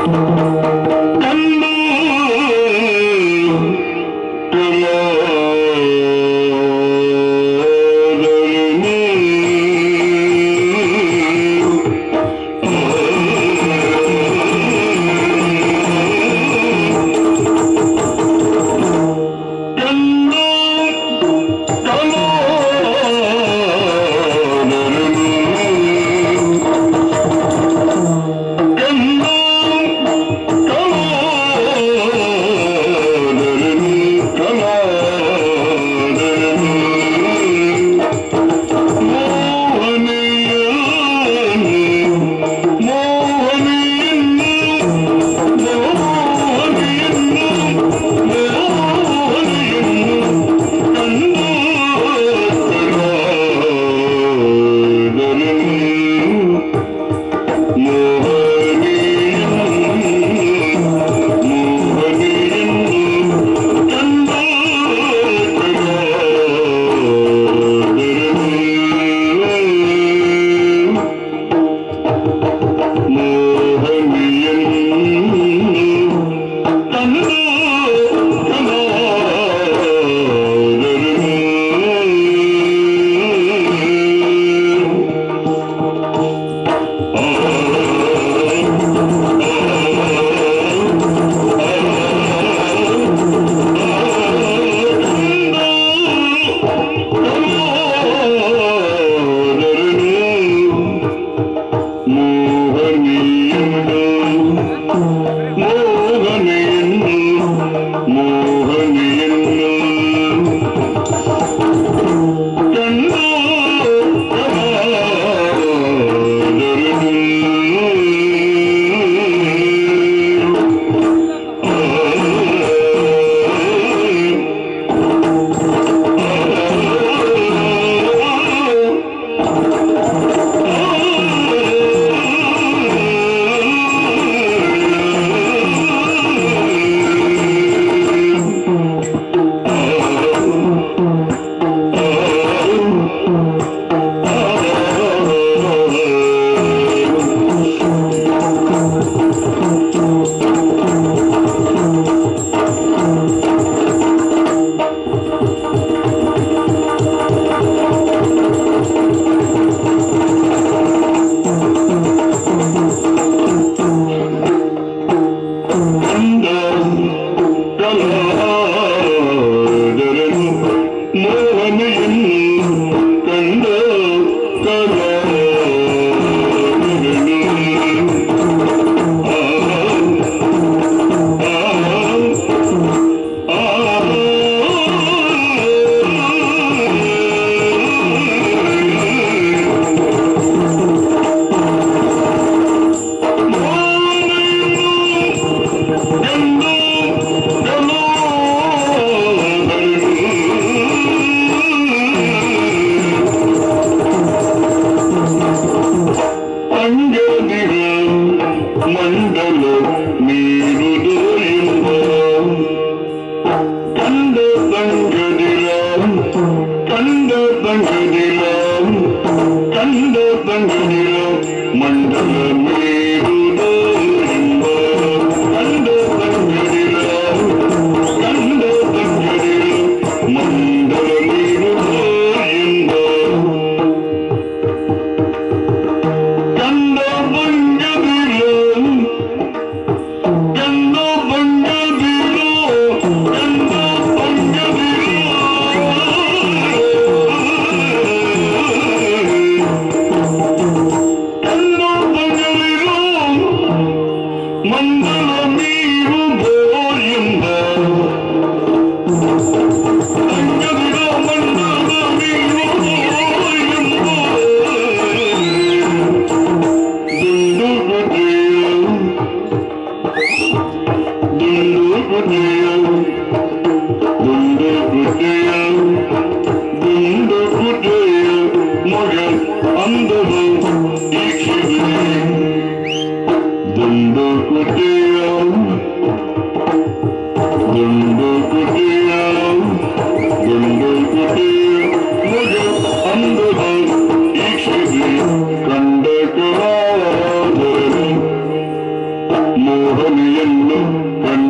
ಕಂಡ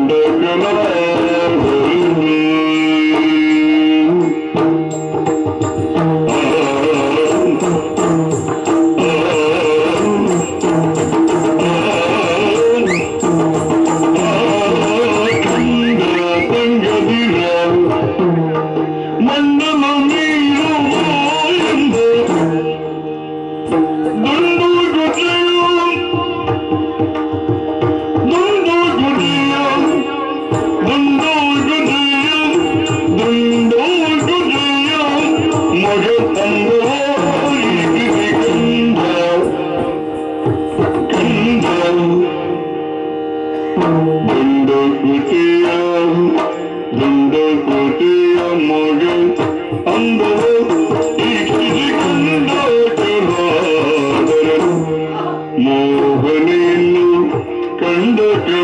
ಮೋಹನೆಯನ್ನು ಕಂಡ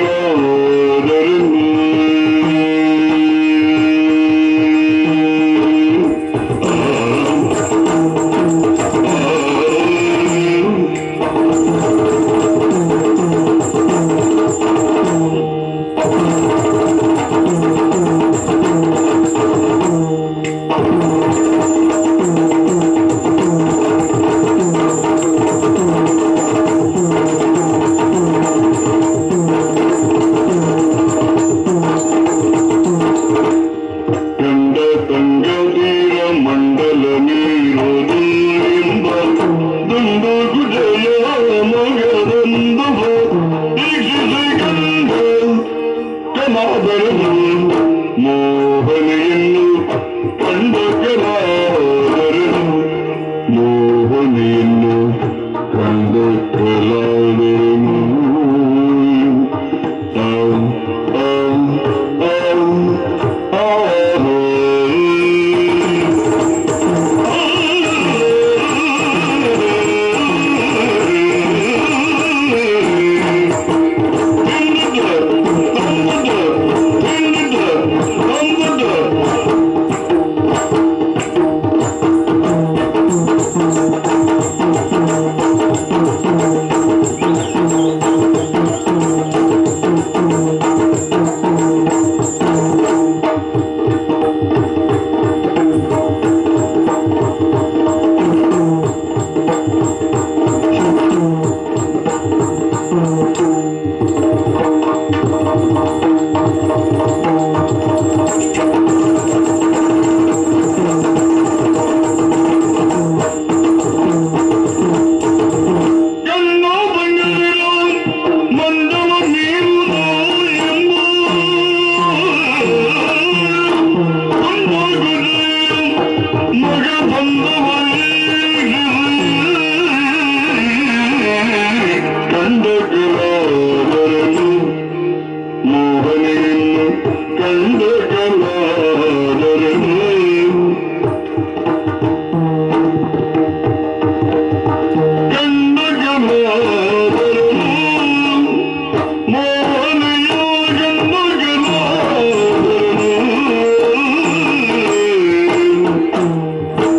ಕಂಡ ತಂಗದೀರ ಮಂಡಲ ನೀರು ಎಂಬ ದುಂಡು ಗುಜಯ ಮಗದೊಂದು ವೀಕ್ಷಿಸಿ ಕಂಡ ಕಲಾದರನು ಮೋಹನೆಯನ್ನು ಕಂಡ ಕಲಾದರನು ಮೋಹನೆಯನ್ನು ಕಂಡ ಕಲಾದರನು ಆಂ ಆಂ ಆಂ ಆಂ ಕಣ್ಣು ಬಂದಿರೋ ಮಂಡಲ ನೀರು ಎಂಬ ಮಗ ಬಂದವರಿಗೆ ಕಂಡ ಕಲಾದರನು ಮೋಹನೆಯನ್ನು ಕಂಡ ಕಲಾದರನು ಕಂಡ ಕಲಾದರನು ಮೋಹನೆಯೋ ಕಂಡ ಕಲಾದರನು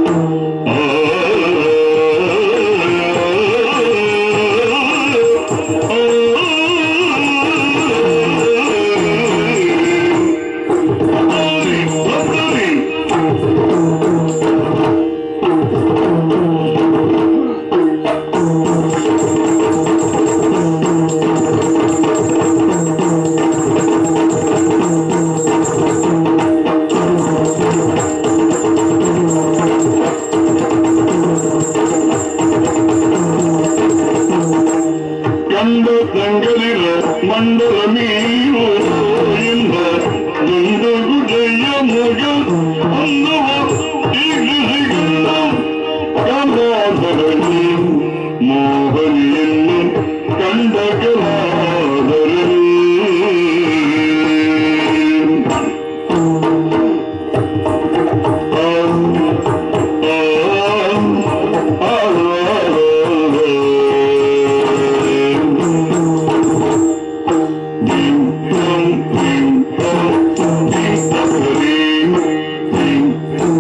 ಕಂಡು ತಂಗಲಿರ ಮಂಡಲ ನೀರು ಎಂಬ ಒಂದು ಗುಜಯ ಮುಗ ಅನ್ನವ ಈಗಿಸಿಕೊಂಡ ಕಲಾದರನು ಮೋಹನಿಯನ್ನು ಕಂಡ ಕಲಾದರನು ಆಂ, ಆಂ, ಆಂ.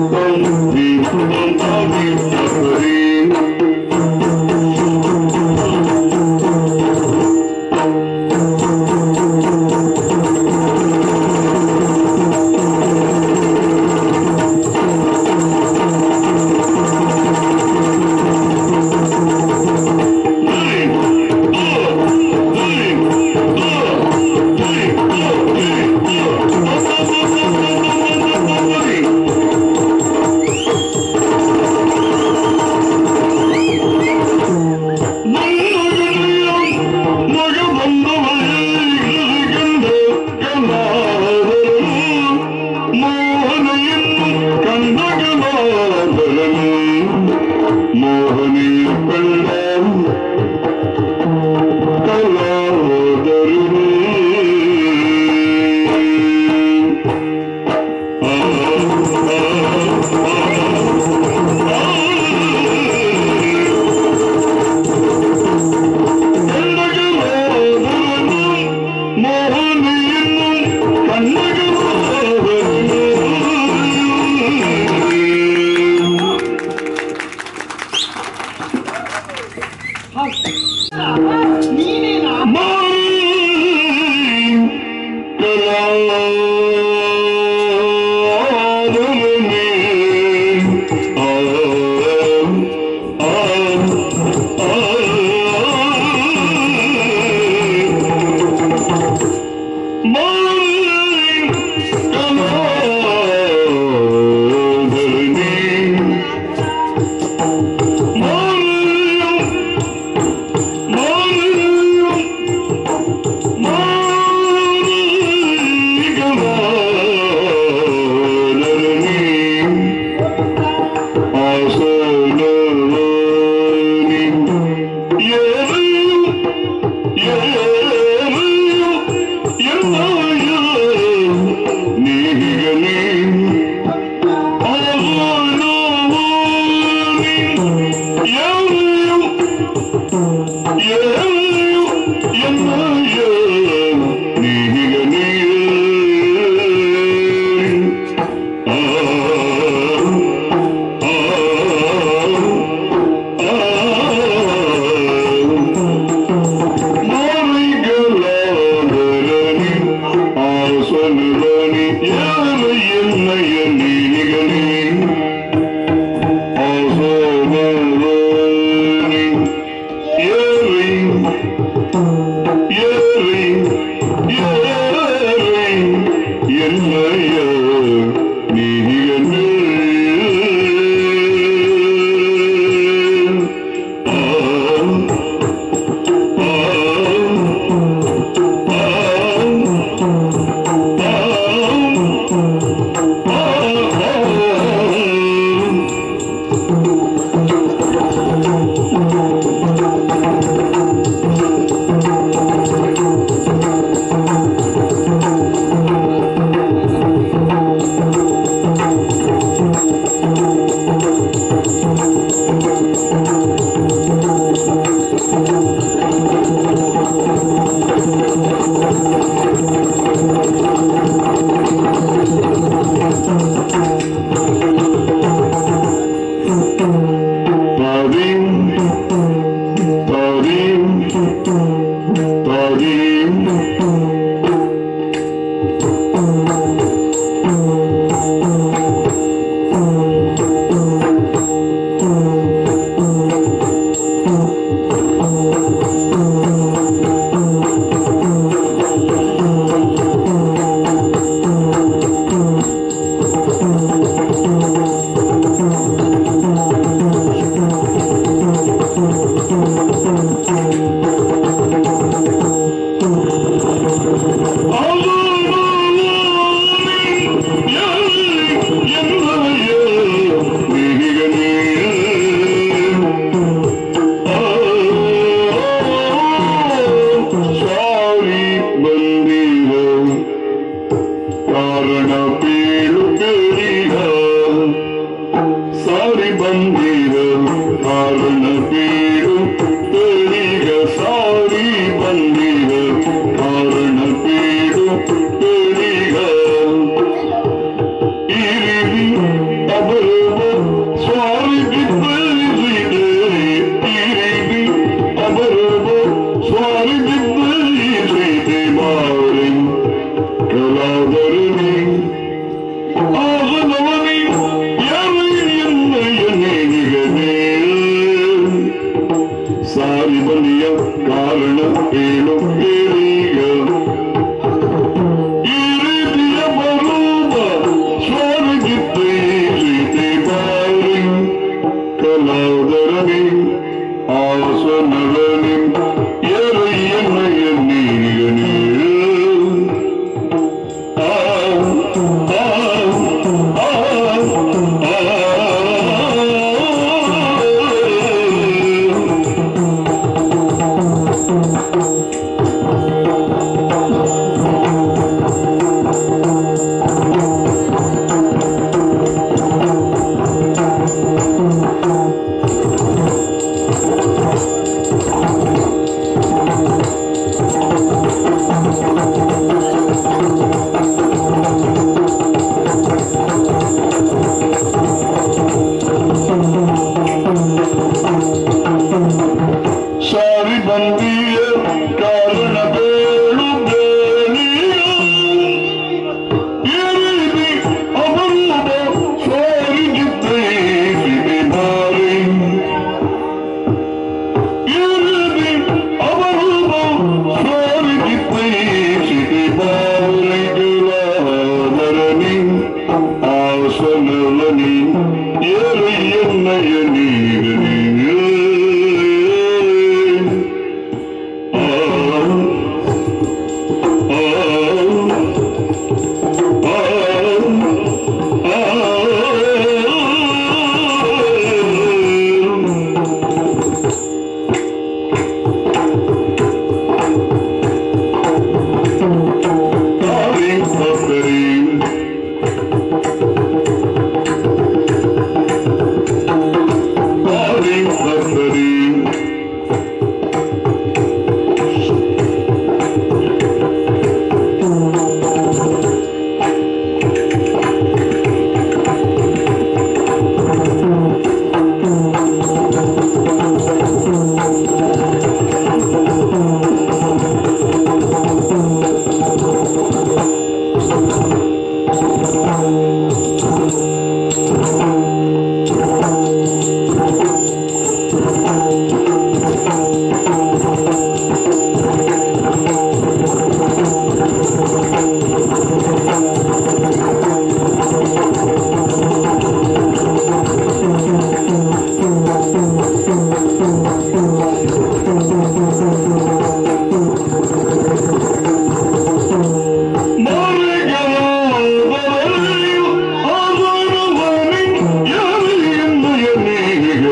Tarim, tarim, tarim. ಕಾರಣ ಪೇಳು ಪೇರಿಗ ಸಾರಿ ಬಂದಿರ ಕಾರಣ ಪೇಳು ಪೇರಿಗ ಸಾರಿ ಬಂದಿರ ಕಾರಣ ಪೇಳು ಪೇರಿಗ ಇರಿವಿ ಅವರವ ಸ್ವಾರಿ ಬಿದ್ದರಿದೆ ಇರಿವಿ ಅವರವ ಸ್ವಾರಿ ಬಿದ್ದರಿದೆ ಮಾರಿ ಕಲಾದರುಣಿ ಆಗನವನಿ ಯಾರು ಎನ್ನಯ್ಯ ನೇನಿಗನೇ ಸಾರಿ ಬಲಿಯ ಕಾರಣ ಹೇಳು ಕೇಳೀಗ ಈ ರೀತಿಯ ಬರುವ ಸ್ವರ್ಗಿತ್ತೆ ರೀತಿ ಬಾರಿ ಕಲಾದರನಿ ಆಸನರನಿ ಎರಯ್ಯನ ಎನ್ನೀಗನೇ ಆ ಆ ಆ ಆ ಸಾರಿ ಬಂದಿಯ ಕಾರಣ ಬೇಳು ಬೇಳಿಯ ಎರಿದಿ ಅವರುವ ಸಾರಿಗಿದ್ದೆ ಬಾರಿ ಎರಿದಿ ಅವರುವ ಸಾರಿಗಿದ್ದೆ ಬಾರಿಗಳಾದರನಿ ಆಸನವನಿ ಎರಿಯನ್ನಯ ನೀಗನಿ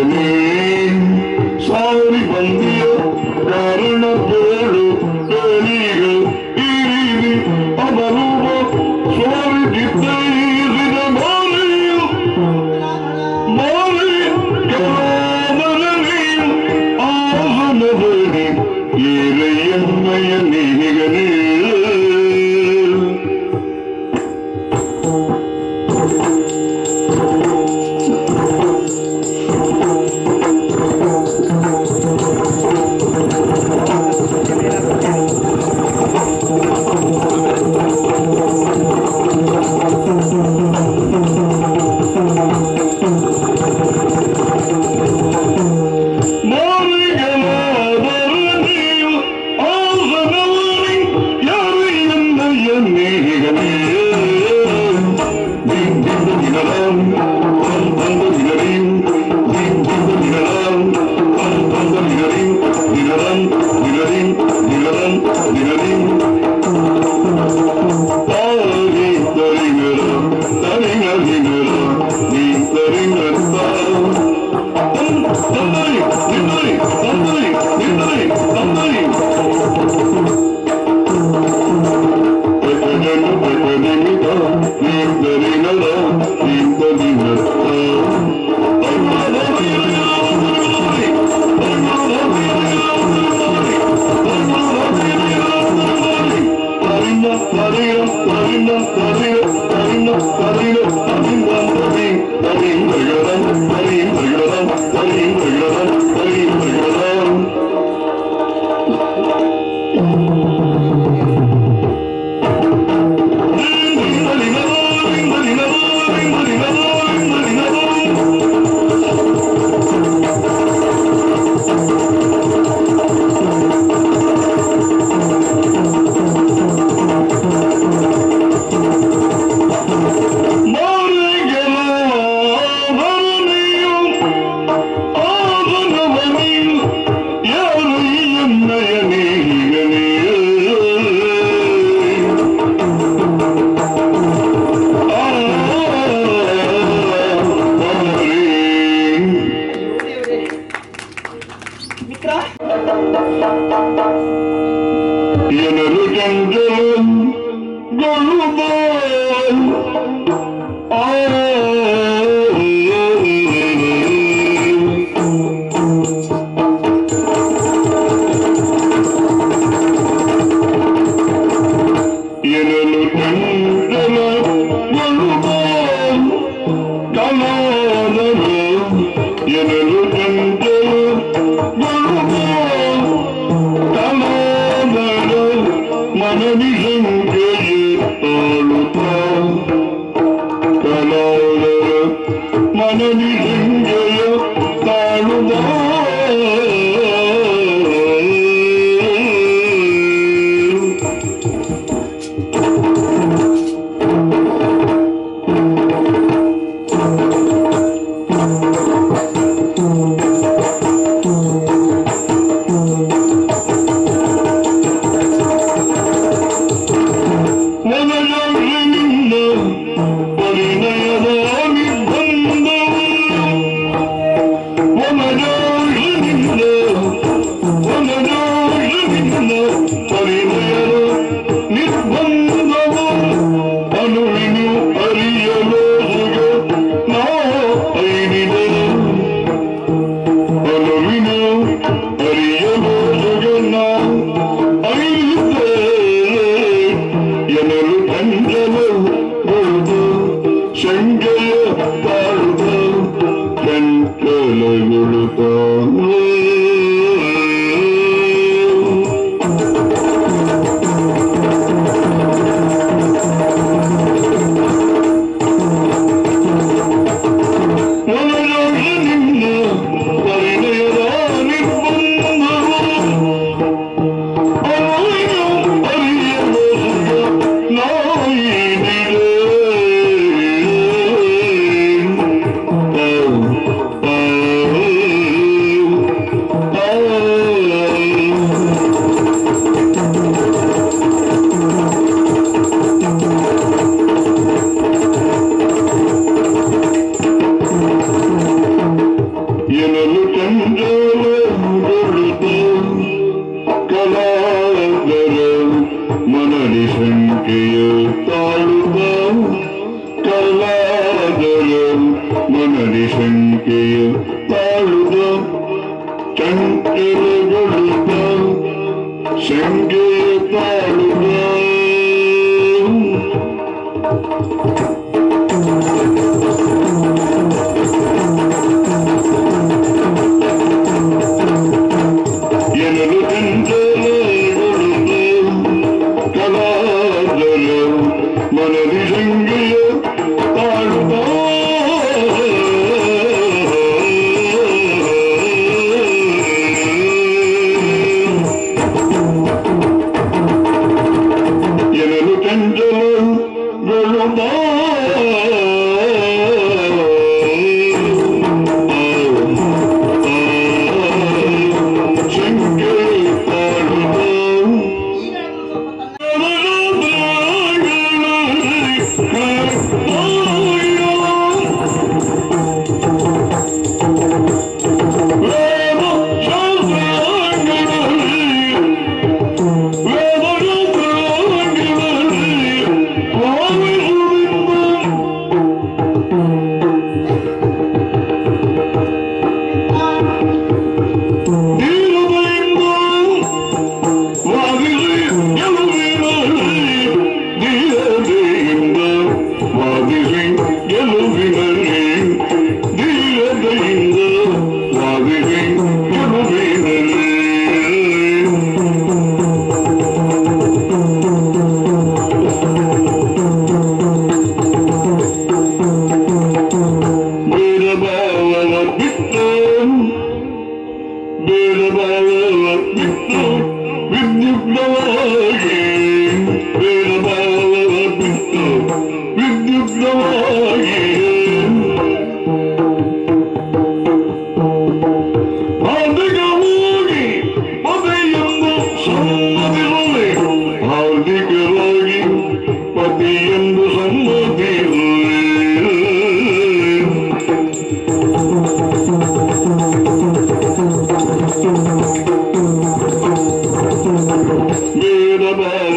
ಸಾರಿ ಬಂದಿಯ ಕಾರಣ ಬೇಳು ಬೇಳಿ ದಿನದಿ ತಾರಿ ತರಿಗರ ತರಿಗ ದಿನರ ನೀ ತರಿಗ ತಂದರಿ ನಿಂದರಿ ತಂದರಿ ನಿಂದರಿ ತಂದರಿ ಪೆಟ್ಟನೆನು ಪೆಟ್ಟನೆಮಿದ ನಿಂದರಿನರ ನಿಂದರಿನರ ಏನರು ಜಂಜಲ ಗೊಳುಬಾಲ್ ಆ ಏನನು ಜಂಜಲ ಗೊಳುಬಾಲ್ ಕಲಾನರು ಏನನು ಜಂಜಲ ಗೊಳುಬಾಲ್ ಕಲಾನರ ಮನದಿ ಸಂಖ್ಯೆಯೇ ತಾಳುತ್ತ ಕಲಾನರ ಮನದಿ ಸಂಖ್ಯೆಯ ತಾಳುತ್ತ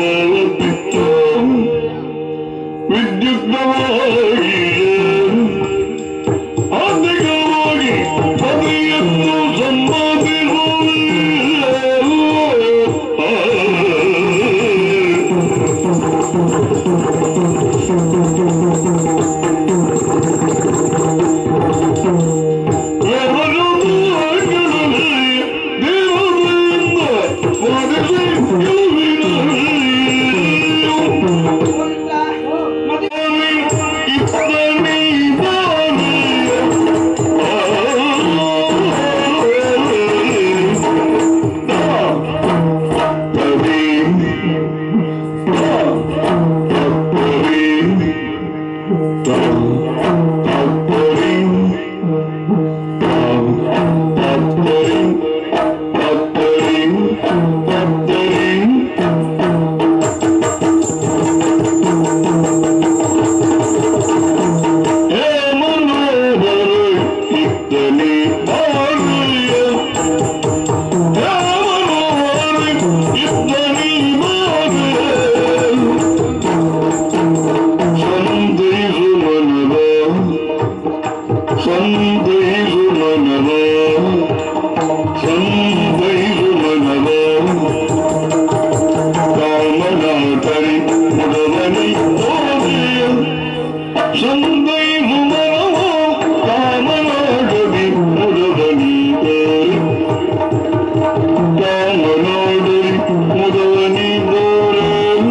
ವಿದ್ಯುಕ್ತವಾಗಿ ಆರ್ಥಿಕವಾಗಿ ಪದವಿಯನ್ನು ಸಂಪಾದಿಸುವ ಸಂದೇಹು ಮನವ ಸಂದೇಹು ಮನವ ಕಾಮನಾಟರಿ ಮುಡವನಿ ಹೋದೆಯ ಸಂದೇಹು ಮನವ ಕಾಮನಾಟರಿ ಮುಡವನಿ ಕಾಮನಾಟರಿ ಮುಡವನಿ ಬೋರೆ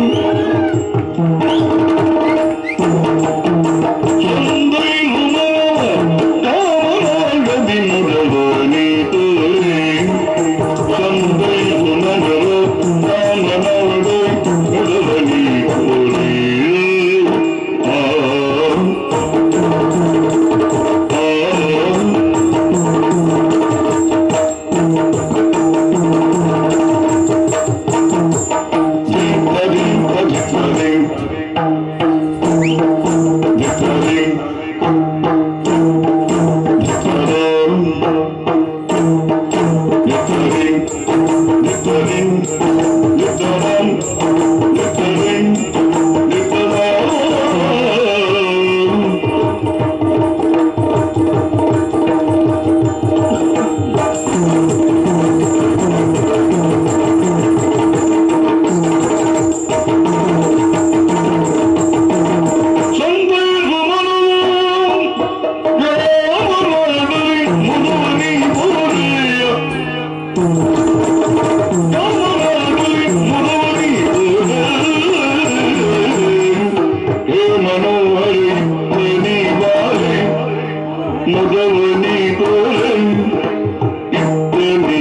ಮುದವನಿ ಗೋರಂ ಇತ್ತನಿ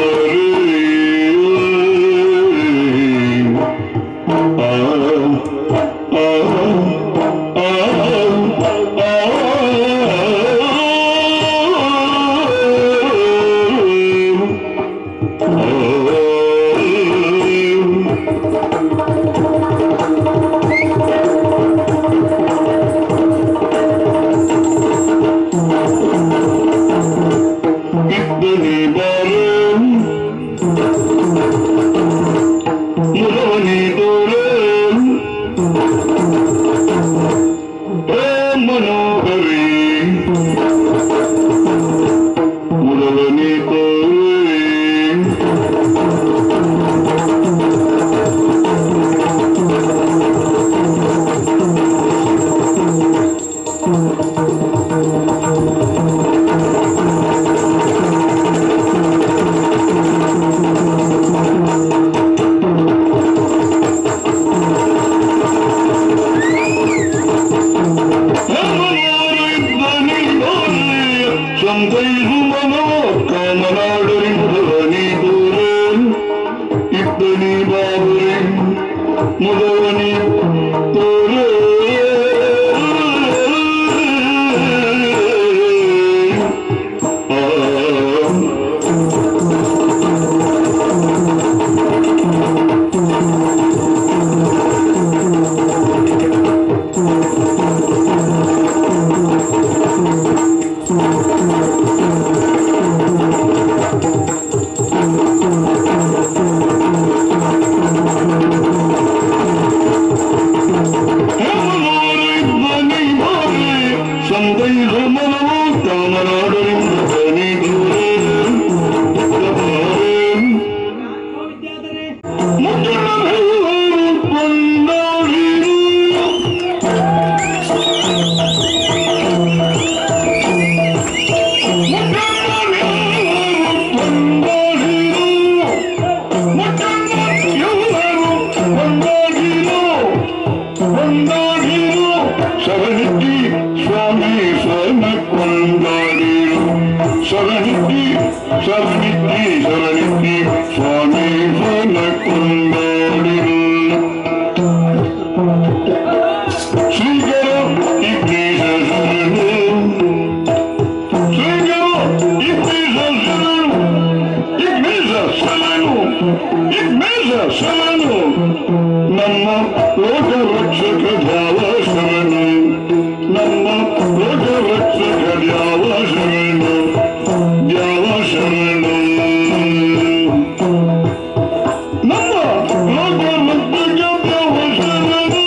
ಇದ್ದನಿ ಬಾರಂ ಮುದವನಿ ಗೋರಂ ಮನೋಹರಿ ಮುದವನಿ ಗೋರೇ ಮುದವನಿ ತೋರೇ ಆ ನಮ್ಮ ಲೋಕ ರಕ್ಷಕ ದ್ಯಾವ ಶರಣು ನಮ್ಮ ಲೋಕ ರಕ್ಷಕ ದ್ಯಾವ ಶರಣು ದ್ಯಾವ ಶರಣು ನಮ್ಮ ಲೋಕ ರಕ್ಷಕ ದ್ಯಾವ ಶರಣು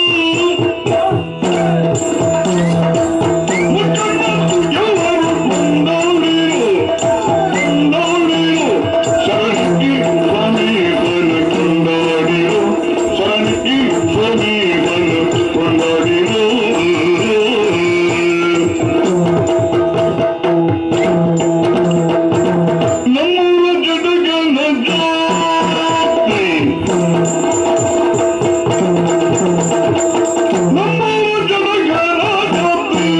ಎಲ್ಲರೂ ಕೊಂಡಾಡಿರು ಕೊಂಡಾಡಿರು ಶರಣಿ ಸ್ವಾಮಿಗಳ ಕೊಂಡಾಡಿರು ಶರಣಿ ಸ್ವಾಮಿಗಳ ಕೊಂಡಾಡಿರು ನಮ್ಮೂರ ಜಗನ ಜಾತಿ ನಮ್ಮೂರ ಜಗನ ಜಾತಿ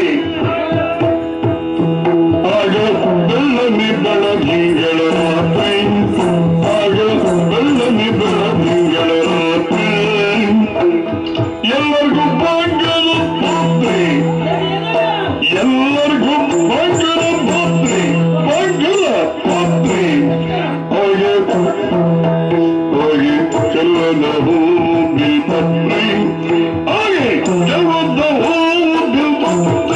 ಆಗ ಬೆಳ್ಳನಿ ಬೆಳದಿಂಗಳ ರಾತ್ರಿ ಆಗ ಬೆಳ್ಳನಿ ಬೆಳದಿಂಗಳ ರಾತ್ರಿ ಎಲ್ಲರಿಗೂ ಭಾಗ್ಯದ ಪಾತ್ರಿ ಎಲ್ಲರಿಗೂ ಭಾಗ್ಯದ ಪಾತ್ರಿ ಭಾಗ್ಯದ ಪಾತ್ರಿ ಹಾಗೆ ಹಾಗೆ ಚೆಲ್ಲದ ಹೂ ಬಿಲ್ಪತ್ರಿ ಹಾಗೆ ಚೆಲ್ಲದ ಹೂ ಬಿಲ್ಪತ್ರಿ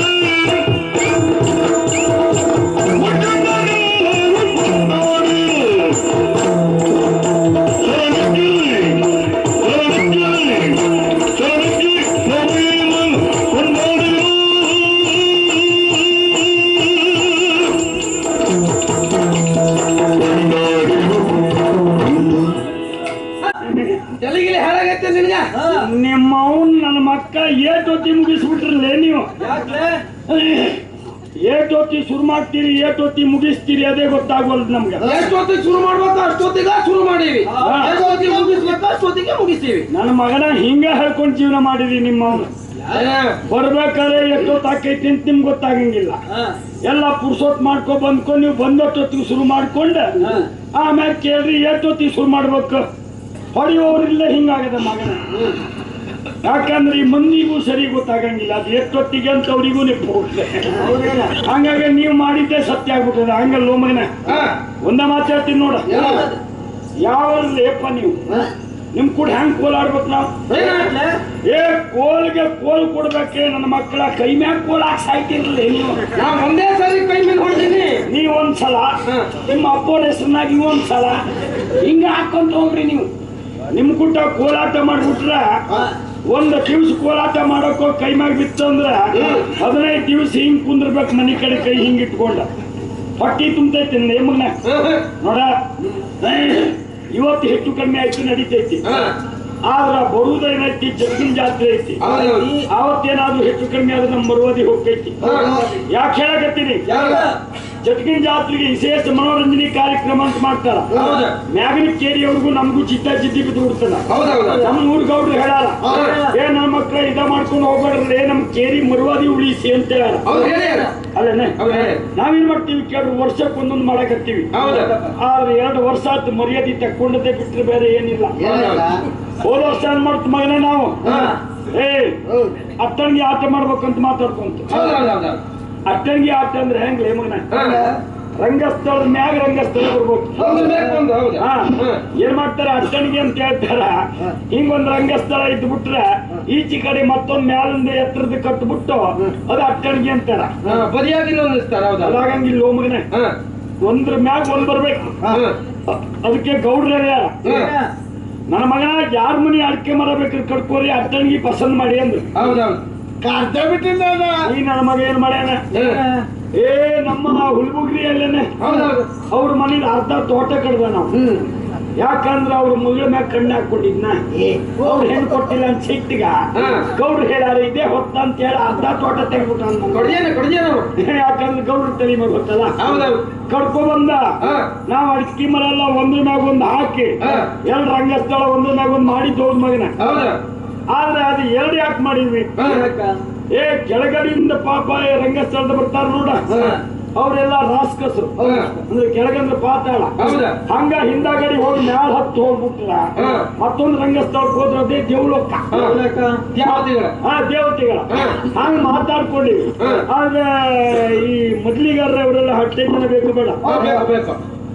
ತೆಲಗಿಲಿ ಹೇಳಾಗತ್ತೆ ನಿನಗ ನಿಮ್ಮ ಅವನ್ ನನ್ನ ಮಕ್ಕ ಏಟೊತ್ತಿ ಮುಗಿಸ್ಬಿಟ್ರಲ್ಲೇ ನೀವು ಯಾಕ್ಲೆ ಏಟೊತ್ತಿ ಶುರು ಮಾಡ್ತೀರಿ ಏಟೊತ್ತಿ ಮುಗಿಸ್ತೀರಿ ಅದೇ ಗೊತ್ತಾಗೋಲ್ದು ನಮ್ಗೆ ಎಷ್ಟೊತ್ತಿಗೆ ಶುರು ಮಾಡ್ಬೇಕು ಅಷ್ಟೊತ್ತಿಗ ಶುರು ಮಾಡೀವಿ ಎಷ್ಟೊತ್ತಿಗೆ ಮುಗಿಸ್ಬೇಕು ಅಷ್ಟೊತ್ತಿಗೆ ಮುಗಿಸ್ತೀವಿ ನನ್ನ ಮಗನ ಹಿಂಗ ಹೇಳ್ಕೊಂಡು ಜೀವನ ಮಾಡಿರಿ ನಿಮ್ಮ ಅವನು ಬರ್ಬೇಕಾದ್ರೆ ಎಷ್ಟೊತ್ತು ಆಕೈತಿ ಅಂತ ನಿಮ್ಗೆ ಗೊತ್ತಾಗಂಗಿಲ್ಲ ಎಲ್ಲ ಪುರ್ಸೊತ್ ಮಾಡ್ಕೊ ಬಂದ್ಕೊಂಡು ನೀವು ಬಂದೊತ್ತೊತ್ತಿಗೆ ಶುರು ಮಾಡ್ಕೊಂಡು ಆಮ್ಯಾಗ ಕೇಳ್ರಿ ಎಷ್ಟೊತ್ತಿಗೆ ಶುರು ಮಾಡ್ಬೇಕು ಹೊಡೆಯೋರಿಲ್ಲ ಹಿಂಗಾಗದ ಮಗನ ಯಾಕಂದ್ರೆ ಈ ಮಂದಿಗೂ ಸರಿ ಗೊತ್ತಾಗಂಗಿಲ್ಲ ಅದು ಎಷ್ಟೊತ್ತಿಗೆ ಅಂತ ಅವರಿಗೂ ನೆಪ್ಪು ಹೋಗ್ತದೆ ಹಂಗಾಗಿ ನೀವು ಮಾಡಿದ್ದೆ ಸತ್ಯ ಆಗ್ಬಿಟ್ಟದ ಹಂಗಲ್ಲ ಮಗನ ಒಂದ ಮಾತಾಡ್ತೀನಿ ನೋಡ ಯಾವ ಲೇಪ ನೀವು ನಿಮ್ ಕೂಡ ಹೆಂಗ್ ಕೋಲಾಡ್ಬೇಕು ನಾವು ಏ ಕೋಲ್ಗೆ ಕೋಲ್ ಕೊಡ್ಬೇಕೆ ನನ್ನ ಮಕ್ಕಳ ಕೈ ಮ್ಯಾಗ ಕೋಲ್ ಹಾಕಿ ಸಾಯ್ತಿರ್ಲಿ ನೀವು ನಾ ಒಂದೇ ಸರಿ ಕೈ ಮೇಲೆ ಹೊಡ್ತೀನಿ ನೀವ್ ಒಂದ್ಸಲ ನಿಮ್ಮ ಅಪ್ಪನ ಹೆಸರಿನಾಗ ಒಂದ್ಸಲ ಹಿಂಗ ಹಾಕೊಂತ ಹೋಗ್ರಿ ನೀವು ನಿಮ್ ಕುಟ್ಟ ಕೋಲಾಟ ಮಾಡ್ಬಿಟ್ರ ಒಂದ್ ದಿವ್ಸ ಕೋಲಾಟ ಮಾಡಕ್ಕೋ ಕೈ ಮ್ಯಾಗ ಬಿತ್ತಂದ್ರ ಹದಿನೈದು ದಿವ್ಸ ಹಿಂಗ್ ಕುಂದ್ರಬೇಕು ಮನಿ ಕಡೆ ಕೈ ಹಿಂಗ್ ಇಟ್ಕೊಂಡ ಹೊಟ್ಟಿ ತುಂಬತೈತಿ ನೇಮಗ್ನ ನೋಡ ಏ, ಇವತ್ತು ಹೆಚ್ಚು ಕಮ್ಮಿ ಆಯ್ತು ನಡೀತೈತಿ ಆದ್ರ ಬರುವುದೇನೈತಿ ಜಗ್ಗಿನ ಜಾತ್ರೆ ಐತಿ ಅವತ್ತೇನಾದ್ರೂ ಹೆಚ್ಚು ಕಮ್ಮಿ ಆದ್ರೆ ನಮ್ಮ ಮರುವದಿ ಹೋಗ್ತೈತಿ ಯಾಕೆ ಹೇಳಕತ್ತೀನಿ ಜಟ್ಗಿನ ಜಾತ್ರೆಗೆ ವಿಶೇಷ ಮನೋರಂಜನೆ ಕಾರ್ಯಕ್ರಮ ಅಂತ ಮಾಡ್ತಾರ ಹೌದು. ಮ್ಯಾಗಿನ ಕೇರಿಯವ್ರಿಗೂ ನಮಗೂ ಚಿತ್ತ ಚಿದ್ದಿ ಬಿದ್ದು ಬಿಡ್ತಾನ ಹೌದೌದು ನಮ್ಮ ಊರ್ ಗೌಡ್ರು ಹೇಳಾರ ಏ ನನ್ನ ಮಕ್ಳ ಇದ ಮಾಡ್ಕೊಂಡು ಹೋಗ್ಬೇಡ್ರೇ ನಮ್ ಕೇರಿ ಮರುವಾದಿ ಉಳಿಸಿ ಅಂತ ಹೇಳ ಹೌದು ಹೇಳ್ಯಾರ ಅಲ್ಲೇನೆ ಹೌದು ಹೇಳಿ ನಾವೇನ್ ಮಾಡ್ತೀವಿ ಕೇಳ್ರಿ ವರ್ಷಕ್ಕೆ ಒಂದೊಂದು ಮಾಡಕತ್ತೀವಿ ಹೌದು ಆದ್ರೆ ಎರಡು ವರ್ಷ ಆಯ್ತು ಮರ್ಯಾದೆ ತಕ್ಕೊಂಡದೆ ಬಿಟ್ರೆ ಬೇರೆ ಏನಿಲ್ಲ ಹೋದ ವರ್ಷ ಏನ್ ಮಾಡ್ತ ಮಗನ ನಾವು ಏ ಅತ್ತಂಗಿ ಆಟ ಮಾಡ್ಬೇಕಂತ ಮಾತಾಡ್ಕೊಂತ ಹೌದೌದು ಅಟ್ಟಂಗಿ ಆಟ ಅಂದ್ರೆ ಹೆಂಗ್ಲೇ ಮಗನ ರಂಗಸ್ಥಳದ ಮ್ಯಾಗ ರಂಗಸ್ಥಳ ಬರ್ಬೇಕು ಹೌದು ಬೇಕು ಒಂದು ಹೌದು ಹಾ. ಏನ್ ಮಾಡ್ತಾರೆ ಅಟ್ಟಣಿಗೆ ಅಂತ ಹೇಳ್ತಾರ ಹಿಂಗೊಂದ್ ರಂಗಸ್ಥಳ ಇದ್ದು ಬಿಟ್ರೆ ಈಚೆ ಕಡೆ ಮತ್ತೊಂದ್ ಮ್ಯಾಲಿಂದ ಎತ್ತರದ ಕಟ್ಬಿಟ್ಟು ಅದು ಅಟ್ಟಣಿಗೆ ಅಂತಾರ ಹಾ, ಬದಿಯಾಗಿ ನಿಲ್ಲಿಸ್ತಾರ ಹೌದಾ ಅದಾಗಂಗಿಲ್ಲ ಓ ಮಗನೇ ಹಾ ಒಂದ್ರ ಮ್ಯಾಗ ಒಂದ್ ಬರ್ಬೇಕು ಹಾ ಅ- ಅದಕ್ಕೆ ಗೌಡ್ರ ಹಾ. ನನ್ನ ಮಗನ ಯಾರ ಮನಿ ಅಡಿಕೆ ಮರ ಬೇಕಾದ್ರೆ ಕಟ್ಕೋರಿ ಅಟ್ಟಣಿಗೆ ಪಸಂದ್ ಮಾಡಿ ಅಂದ್ರು ಹೌದೌದು ಈ ನನ್ನ ಮಗ ಏನ್ ಮಾಡ್ಯಾನ ಹಾ. ಏ ನಮ್ಮ ಹುಲ್ಬುಗ್ರಿಯಲ್ಲೇನೆ ಹೌದೌದು ಅವ್ರ ಮನೇಲಿ ಅರ್ಧ ತೋಟ ಕಡ್ದ ನಾವು ಹ್ಮ್ ಯಾಕಂದ್ರ ಅವ್ರ ಮಗಳ ಮ್ಯಾಗ ಕಣ್ಣು ಹಾಕೊಂಡಿದ್ನ ಅವ್ರು ಹೆಣ್ಣು ಕೊಟ್ಟಿಲ್ಲ ಅಂತ ಸಿಟ್ಟಿಗ ಹಾ. ಗೌಡ್ರು ಹೇಳಾರ ಇದೇ ಹೊತ್ತ ಅಂತ ಹೇಳಿ ಅರ್ಧ ತೋಟ ತೆಗ್ಬಿಟ್ಟ ಅಂತ ಕೊಡ್ಜೇನ ಕೊಡ್ಜೇನ ಯಾಕಂದ್ರೆ ಗೌಡ್ರ ತಲೆ ಮ್ಯಾಗ ಗೊತ್ತಲ್ಲ ಹೌದೌದು ಕಡ್ಕೊ ಬಂದ ಹಾ. ನಾವ್ ಅಡಿಕೆ ಮರ ಎಲ್ಲ ಒಂದ್ರ ಮ್ಯಾಗ ಒಂದ್ ಹಾಕಿ ಹಾ. ಎರಡು ರಂಗಸ್ಥಳ ಒಂದ್ರ ಮ್ಯಾಗ ಒಂದ್ ಮಾಡಿ ಹೋದ್ ಮಗನ ಹೌದು ಆದ್ರೆ ಅದು ಎರಡು ಯಾಕೆ ಮಾಡಿದ್ವಿ ಹಾ. ಏ ಕೆಳಗಡೆಯಿಂದ ಪಾಪ ಈ ರಂಗಸ್ಥಳದ ಬರ್ತಾರ ನೋಡ ಹಾ. ಅವರೆಲ್ಲ ರಾಸ್ಕಸರು ಹಾ. ಅಂದ್ರೆ ಕೆಳಗಂದ್ರೆ ಪಾತಾಳ ಹೌದಾ ಹಂಗ ಹಿಂದಾಗಡಿ ಹೋಗಿ ಮ್ಯಾಲ ಹತ್ತು ಹೋಗ್ಬಿಟ್ರ ಹಾ. ಮತ್ತೊಂದು ರಂಗಸ್ಥಳಕ್ಕೆ ಹೋದ್ರ ಅದೇ ದೇವಲೋಕ ಯಾವ್ದಿಗಳ ಹಾ ದೇವತೆಗಳ ಹಾ. ಹಂಗ ಮಾತಾಡ್ಕೊಂಡಿವಿ ಹಾ. ಆದ್ರೆ ಈ ಮೊದ್ಲಿಗಾರ ಅವರೆಲ್ಲ ಹಟ್ಟೆ ಜನ ಬೇಕು ಬೇಡ ಬೇಕು ಬೇಕು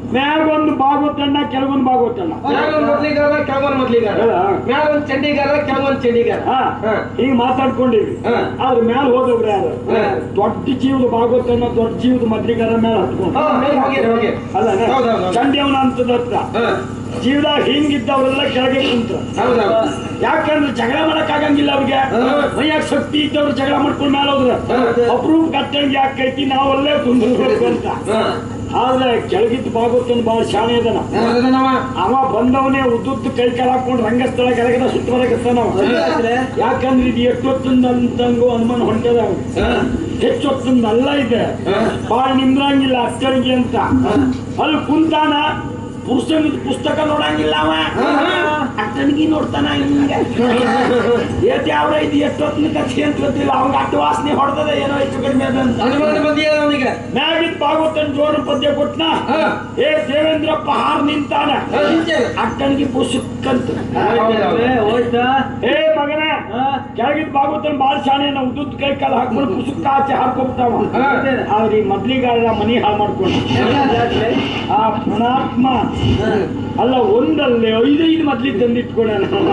ಮ್ಯಾಗ ಒಂದು ಭಾಗವತಣ್ಣ ಕೆಳಗೊಂದು ಭಾಗವತಣ್ಣ ಮ್ಯಾಗೊಂದ್ ಮೊದ್ಲಿಗಾರ ಕೆಳಗೊಂದ್ ಮೊದ್ಲಿಗಾರ ಹೇಳ? ಮ್ಯಾಗೊಂದ್ ಚಂಡಿಗಾರ ಕೆಳಗೊಂದ್ ಚಂಡಿಗಾರ ಹಾ ಹಾ. ಈಗ ಮಾತಾಡ್ಕೊಂಡಿವಿ ಹಾ. ಆದ್ರೆ ಮ್ಯಾಲ ಹೋದವ್ರು ಯಾರು ಹಾ. ದೊಡ್ಡ ಜೀವದ ಭಾಗವತಣ್ಣ ದೊಡ್ಡ ಜೀವದ ಮದ್ಲಿಗಾರ ಮೇಲೆ ಹತ್ಕೊಂಡು ಹಾ ಮೇಲೆ ಹೋಗಿ ಹೋಗಿ ಅಲ್ಲ ಹೌದೌದು. ಚಂಡಿಯವನ ಅಂತದ ಹತ್ರ ಹಾ ಜೀವದಾಗ ಹಿಂಗಿದ್ದವರೆಲ್ಲ ಕೆಳಗೆ ಕುಂತ ಹೌದೌದು ಯಾಕಂದ್ರೆ ಜಗಳ ಮಾಡಕ್ ಆಗಂಗಿಲ್ಲ ಅವ್ರಿಗೆ ಹಾ. ಮೈಯಾಗ ಶಕ್ತಿ ಇದ್ದವ್ರು ಜಗಳ ಮಾಡ್ಕೊಂಡು ಮೇಲೆ ಹೋದ್ರ ಹಾ. ಅಪ್ರೂಪ್ ಕಟ್ಟಂಗೆ ಯಾಕೈತಿ ನಾವಲ್ಲೇ ಕುಂದಿರ್ಬೇಕು ಅಂತ ಹಾ ಆದ್ರೆ ಕೆಳಗಿದ್ದ ಭಾಗವತನ್ ಬಾಳ ಶಾಣೆ ಅದನ ಅದನ್ನವ ಅವ ಬಂದವನೇ ಉದ್ದುದ್ದು ಕೈ ಕಾಲ ಹಾಕೊಂಡು ರಂಗಸ್ಥಳ ಕೆಳಗಡೆ ಸುತ್ತ ಬರಕತ್ತಾನ ಅವ. ಯಾಕಂದ್ರೆ ಇದು ಎಷ್ಟೊತ್ತಿಂದ ಅಂತಂಗು ಅನುಮಾನ ಹೊಂಟದ ಅವ್ನಿಗೆ. ಹಾ ಹೆಚ್ಚೊತ್ತಿಂದಲ್ಲ ಇದೆ ಹಾ. ಬಾಳ ನಿಂದ್ರಂಗಿಲ್ಲ ಅಚ್ಚರಿಗೆ ಅಂತ ಅಲ್ಲಿ ಕುಂತಾನ ಪುಸ್ತಕ ಪುಸ್ತಕ ನೋಡಂಗಿಲ್ಲ ಅವ ಅಟ್ಟಣಿಗೆ ನೋಡ್ತಾನ ಹಿಂಗೆ ಏತ್ ಯಾವ ಇದು ಎಷ್ಟೊತ್ತಿನ ಕಥೆ ಅಂತ ಗೊತ್ತಿಲ್ಲ ಅವಾಗ ಅಟ್ಟ ವಾಸನೆ ಹೊಡೆದದ ಏನೋ ಹೆಚ್ಚು ಕಡಿಮೆ ಅದ ಅಂತ ಅನುಮಾನ ಬಂದಿದೆ ಅವನಿಗೆ ಮ್ಯಾಗಿದ್ ಭಾಗವತನ್ ಜೋರು ಪದ್ಯ ಕೊಟ್ನ ಹಾ. ಏ ದೇವೇಂದ್ರಪ್ಪ ಹಾರ್ ನಿಂತಾನ ಹಾ, ನಿಂತೇನೆ. ಅಟ್ಟಣಿಗೆ ಪುಸ್ತಕಂತ ಹೋಯ್ತಾ ಏ ಮಗನ ಕೆಳಗಿದ್ ಭಾಗವತನ್ ಬಾಳ ಶಾಣೆ ನಾವು ಉದ್ದುದ್ ಕೈ ಕಾಲ ಹಾಕೊಂಡು ಪುಸ್ತಕ ಆಚೆ ಹಾರ್ಕೊಬಿಟ್ಟಾವ ಹಾ. ಆದ್ರೆ ಈ ಮೊದ್ಲಿಗಾರ ಮನಿ ಹಾಳು ಮಾಡ್ಕೊಂಡು ಆ ಪುಣಾತ್ಮ ಅಲ್ಲ ಒಂದಲ್ಲೇ ಐದೈದು ಮದ್ಲಿ ತಂದಿಟ್ಕೊಂಡ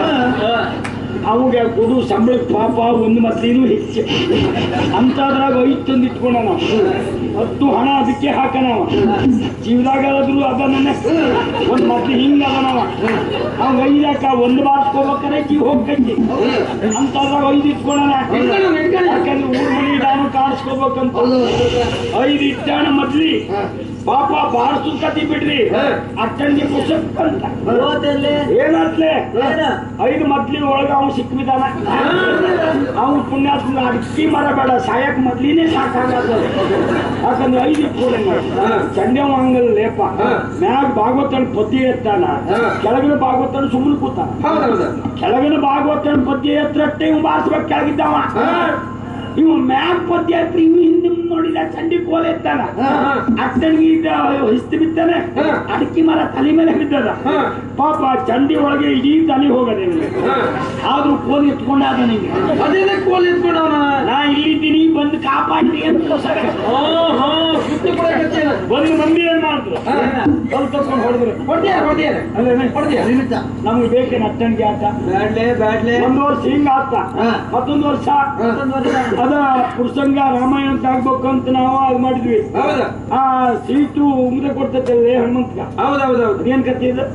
ಅವಾಗ ಕೊಡು ಸಂಬಳಕ್ಕೆ ಪಾಪ ಒಂದು ಮದ್ಲಿನೂ ಹೆಚ್ಚು ಅಂತದ್ರಾಗ ಐದು ತಂದಿಟ್ಕೊಂಡ ನಾವು ಹತ್ತು ಹಣ ಅದಕ್ಕೆ ಹಾಕನವ ಜೀವದಾಗಾದ್ರೂ ಅದನ್ನ ಒಂದ್ ಮದ್ಲಿ ಹಿಂಗ ಅದನವ ಅವ್ ಐದಾಕ ಒಂದು ಬಾರ್ಸ್ಕೋಬೇಕಾರೆ ಜೀವ ಹೋಗ್ಕೈತಿ ಅಂತದ್ರಾಗ ಐದು ಇಟ್ಕೊಂಡನ ನಿಂತ್ಕೊಳ್ಳು, ನಿಂತ್ಕೊಳ್ಳು. ಯಾಕಂದ್ರೆ ಊರ್ ಮನಿ ನಾನು ಕಾಣಿಸ್ಕೋಬೇಕಂತ ಐದು ಇಟ್ಟಾಣ ಮದ್ಲಿ ಪಾಪ ಬಾರ್ಸು ಕತಿ ಬಿಡ್ರಿ ಅಟ್ಟಂಗೆ ಪುಸ್ತಕ ಅಂತ ಏನಾತ್ಲೆ ಐದು ಮದ್ಲಿ ಒಳಗ ಅವ್ನು ಸಿಕ್ಕಿದಾನ ಅವ್ನು ಪುಣ್ಯಾತ್ಮ ಅಡಿಕೆ ಮರ ಬೇಡ ಸಾಯಕ್ ಮದ್ಲಿನೇ ಸಾಕಾಗದ ಯಾಕಂದ್ರೆ ಐದು ಇಟ್ಕೊಡೆ ಚಂಡವ ಹಂಗಲ್ಲ ಲೇಪ ಮ್ಯಾಗ ಭಾಗವತನ ಪದ್ಯ ಎತ್ತಾನ ಕೆಳಗಿನ ಭಾಗವತನ ಸುಮ್ಮನೆ ಕೂತಾನ ಹೌದೌದು ಕೆಳಗಿನ ಭಾಗವತನ ಪದ್ಯ ಎತ್ತರಟ್ಟೆ ಇವ್ ಬಾರಿಸ್ಬೇಕು ಕೆಳಗಿದ್ದವ ಇವ್ ಮ್ಯಾಗ ಪದ್ಯ ಎತ್ತರ ಇವ್ ಹಿಂದೆ ಮುಂದೆ ನೋಡಿದ ಚಂಡಿ ಕೋಲ್ ಎತ್ತಾನ ಅಟ್ಟಣಿಗೆ ಇದ್ದ ಹಿಸ್ತು ಬಿದ್ದಾನೆ ಅಡಿಕೆ ಮರ ತಲೆ ಮೇಲೆ ಬಿದ್ದದ ಪಾಪ ಚಂಡಿ ಒಳಗೆ ಇಡೀ ತಲೆ ಹೋಗದೆ ಇವ್ನಿಗೆ. ಆದ್ರೂ ಕೋಲ್ ಎತ್ಕೊಂಡ ಅದ ನಿಂಗೆ ಅದೇ ಕೋಲ್ ಎತ್ಕೊಂಡವನ ನಾ ಇಲ್ಲಿದ್ದೀನಿ ಬಂದು ಕಾಪಾಡಿ ಅಂತ ಸರ ಓಹೋ ಸುತ್ತಿ ಕೂಡ ಕಚ್ಚೇನ ಒಂದು ಮಂದಿ ಏನ್ ಮಾಡಿದ್ರು ಸ್ವಲ್ಪ ತಕೊಂಡು ಹೊಡೆದ್ರು ಹೊಡ್ದಿಯಾರ ಹೊಡ್ದಿಯಾರ ಅಲ್ಲೇನೆ ಹೊಡ್ದಿಯಾರ ನಮ್ಗೆ ಬೇಕೇನು ಅಟ್ಟಣಿಗೆ ಆಟ ಬ್ಯಾಡ್ಲೆ ಬ್ಯಾಡ್ಲೆ ಒಂದು ವರ್ಷ ಹಿಂಗ ಆತ ಮತ್ತೊಂದು ವರ್ಷ ಅದ ಪುರುಷಂಗ ರಾಮಾಯಣ ಅಂತ ಆಗ್ಬೇಕು ಅಂತ ನಾವು ಅದು ಮಾಡಿದ್ವಿ ಹೌದಾ ಆ ಸೀಟು ಉಮ್ರೆ ಕೊಡ್ತೈತಲ್ಲ ಹನುಮಂತಗ ಹೌದೌದೌದು ಅದೇನ್ ಕಥೆ ಇದು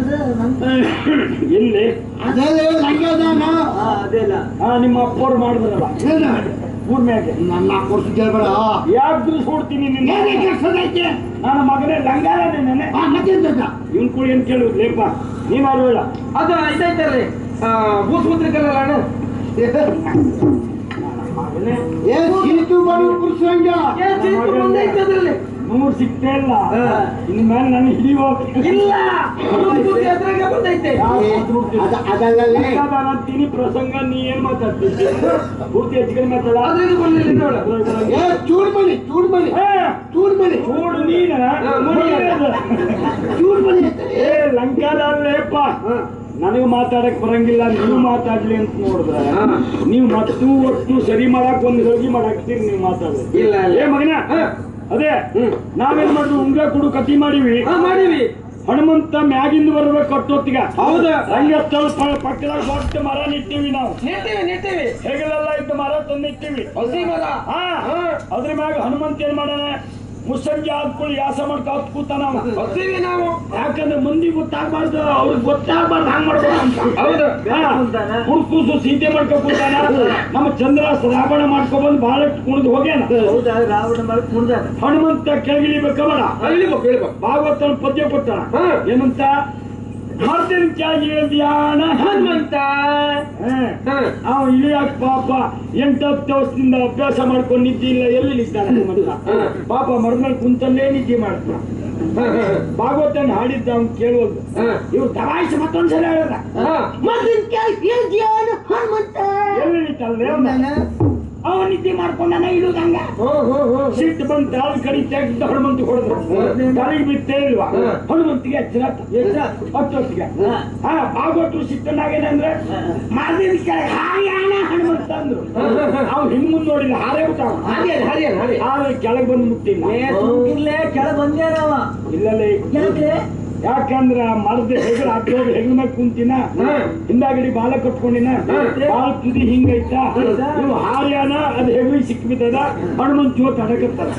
ಎಲ್ಲಿ ಆ, ನಿಮ್ಮ ಅಪ್ಪವ್ರು ಮಾಡಿದ್ರಲ್ಲ ಊರ್ ಮ್ಯಾಗೆ ನನ್ನ ಕೊಡ್ತು ಕೇಳ್ಬೇಡ ಯಾಕೆ ದಿವ್ಸ ಹೊಡ್ತೀನಿ ನಿನ್ನ ನನ್ನ ಮಗನೇ ಲಂಗಾರನೇ ನೆನೆ ಇವನ್ ಕೂಡ ಏನ್ ಕೇಳುದು ಲೇಪ ನೀವ್ ಹೇಳ ಅದು ಇದೈತಲ್ರಿ ಭೂಸ್ಮುದ್ರಿಕಲ್ಲ ಅಣ್ಣ ಮಗನೇ ಏ ಸೀತು ಬರು ಪುರುಷಂಗ ಏ ಚೀತು ಬಂದೈತೆ ಅದ್ರಲ್ಲಿ ನೂರ್ ಸಿಗ್ತೇ ಇಲ್ಲ ಹಾ. ಇನ್ ಮೇಲೆ ನನ್ನ ಹಿಡಿಯೋ ಇಲ್ಲ ಭೂಸ್ಮುದ್ರಿ ಅದ್ರಾಗೆ ಬಂದೈತೆ ಅದಲ್ಲಲ್ಲಿ ಅಂತೀನಿ ಪ್ರಸಂಗ ನೀ ಏನ್ ಮಾತಾಡ್ತಿದ್ದಿ ಪೂರ್ತಿ ಹೆಚ್ಚಿಗೆ ಮಾತಾಡ ಅದ್ರಾಗೆ ಬಂದಿಲ್ಲ ನೋಡು ಏ ಚೂಡ್ ಬನ್ನಿ ಚೂಡ್ ಬನ್ನಿ ಚೂಡ್ ಬನ್ನಿ ನೋಡು ನೀನ ಚೂಡ್ ಬನ್ನಿ ಏ ಲಂಕಾದಲ್ಲೇಪ್ಪ ನನಗೆ ಮಾತಾಡಕ್ ಬರಂಗಿಲ್ಲ ನೀವು ಮಾತಾಡ್ಲಿ ಅಂತ ನೋಡಿದ್ರೆ ನೀವು ಮತ್ತು ಒಟ್ಟು ಸರಿ ಮಾಡಕ್ ಒಂದು ಹೋಗಿ ಮಾಡಾಕ್ತೀರಿ ನೀವು ಮಾತಾಡೋದು ಇಲ್ಲ ಏ ಮಗನ ಅದೇ ನಾವೇನ್ ಮಾಡಿದ್ವಿ ಉಂಗ್ರ ಕೊಡು ಕತಿ ಮಾಡಿವಿ ಹಾ ಮಾಡೀವಿ ಹನುಮಂತ ಮ್ಯಾಗಿಂದ ಬರ್ಬೇಕು ಕಟ್ಟೋತ್ತಿಗ ಹೌದು. ರಂಗಸ್ಥಳ ಪ- ಪಕ್ಕದಾಗ ದೊಡ್ಡ ಮರ ನಿಟ್ಟಿವಿ ನಾವು ನೆಟ್ಟಿವಿ ನೆಟ್ಟಿವಿ ಹೆಗಲೆಲ್ಲ ಇದ್ದ ಮರ ತಂದಿಟ್ಟಿವಿ ಹಸಿ ಮರ ಹಾ ಅದ್ರ ಮ್ಯಾಗ ಹನುಮಂತ ಏನ್ ಮಾಡಾನ ಮುಸ್ಸಂಜೆ ಆದ್ಕೊಳ್ಳಿ ಯಾಸ ಮಾಡ್ಕೊತ್ ಕೂತಾನ ಅವ. ಹಸಿವಿ ನಾವು ಯಾಕಂದ್ರೆ ಮಂದಿ ಗೊತ್ತಾಗ್ಬಾರ್ದು ಅವ್ರಿಗೆ ಗೊತ್ತಾಗ್ಬಾರ್ದು ಹಂಗ್ ಮಾಡ್ಬೋದು ಅಂತ ಹೌದು ಕುಡ್ಕೂಸು ಸೀತೆ ಮಾಡ್ಕೊ ಕೂತಾನ ನಮ್ಮ ಚಂದ್ರ ಶ್ರಾವಣ ಮಾಡ್ಕೊ ಬಂದು ಬಹಳಷ್ಟು ಕುಣಿದು ಹೋಗ್ಯಾನ ಹನುಮಂತ ಕೆಳಗಿಳಿಬೇಕ ಬೇಡ ಇಳಿಬೇಕು ಇಳಿಬೇಕು ಭಾಗವತನ ಪದ್ಯ ಕೊಟ್ಟಾನ ಹಾ. ಏನಂತ ಮರ್ದಿನ ಕೆಳಗೆ ಧ್ಯಾನ ಹನುಮಂತ ಹಾ. ಹಾ. ಅವ ಇಳಿಯಾಕ ಪಾಪ ಎಂಟತ್ತು ವರ್ಷದಿಂದ ಅಭ್ಯಾಸ ಮಾಡ್ಕೊಂಡು ನಿದ್ದಿಲ್ಲ ಎಲ್ಲಿ ನಿಲ್ತಾನೆ ಹನುಮಂತ ಪಾಪ ಮರದಲ್ಲಿ ಕುಂತಲ್ಲೇ ನಿದ್ದೆ ಮಾಡ್ತಾನ ಹಾ, ಹಾ, ಭಾಗವತನ ಹಾಡಿದ್ದ ಅವ್ನು ಕೇಳೋದು ಹಾ. ಇವ್ರು ದಬಾಯಿಸಿ ಮತ್ತೊಂದ್ಸಲ ಹೇಳದ ಹಾ. ಎಲ್ಲಿ ನಿಲ್ತಾನೆ ಅವನ ನಿದ್ದೆ ಮಾಡ್ಕೊಂಡಾನ ಇಡುದಂಗ ಸಿಟ್ಟು ಬಂದು ತಾಳು ಕಡಿ ತೆಗ್ದು ಹನುಮಂತ ಹೊಡೆದ್ರು ತಲೆಗೆ ಬಿತ್ತೇ ಇಲ್ವಾ ಹನುಮಂತಿಗೆ ಎಚ್ಚರ ಹತ್ತೊತ್ತಿಗೆ ಹಾ ಭಾಗವತರು ಸಿಟ್ಟನಾಗೇನಂದ್ರೆ ಮಾದಿನ ಕೆಳಗೆ ಹಾಯಾಣ ಹನುಮಂತ ಅಂದ್ರು ಅವ್ನು ಹಿಂದ್ ಮುಂದ್ ನೋಡಿಲ್ಲ ಹಾರೇ ಬಿಟ್ಟ ಹರಿಯನ್ ಹರಿಯನ್ ಹರಿ ಹಾರ ಕೆಳಗೆ ಬಂದು ಮುಟ್ಟಿಲ್ಲ ಕೆಳ ಬಂದೇನವ ಇಲ್ಲಲೇ ಯಾಕೆ ಯಾಕಂದ್ರ ಮರದ ಹೆಗಲ ಹತ್ತೋದು ಹೆಗಲ ಮೇಲೆ ಕುಂತಿನ ಹಿಂದಾಗಡಿ ಬಾಲ ಕಟ್ಕೊಂಡಿನ ಬಾಲ ತುದಿ ಹಿಂಗೈತ ನೀವು ಹಾರ್ಯಾನ ಅದು ಹೆಗಲಿಗೆ ಸಿಕ್ಕಿಬಿದ್ದದ ಹನುಮಂತ ಜೋತ್ ಅಡಕತ್ತಾರ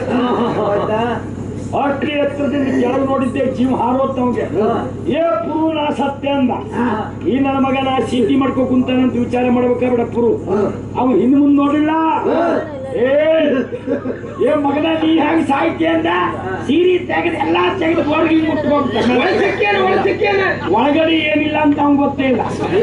ಅಷ್ಟೇ ಎತ್ತರದಿಂದ ಕೆಳಗೆ ನೋಡಿದ್ದೆ ಜೀವ ಹಾರೋತ್ತವಂಗೆ ಏ ಪುರು ನಾ ಸತ್ಯ ಅಂದ ಈ ನನ್ನ ಮಗ ನಾ ಚೀಟಿ ಮಾಡ್ಕೋ ಕುಂತಾನಂತ ವಿಚಾರ ಮಾಡ್ಬೇಕಾ ಪುರು ಅವ ಹಿಂದ್ ಮುಂದ್ ನೋಡಿಲ್ಲ ಏ ಏ ಮಗನ ನೀ ಹೆಂಗ್ ಸಾಯ್ತಿ ಅಂದ ಸೀರೆ ತೆಗೆದು ಎಲ್ಲಾ ತೆಗೆದು ಹೊರಗೆ ಮುಟ್ಕೊಂಡ ಒಳಸಿಕ್ಕೇನ ಒಳಸಿಕ್ಕೇನ ಒಳಗಡೆ ಏನಿಲ್ಲ ಅಂತ ಅವ್ನ್ ಗೊತ್ತೇ ಇಲ್ಲ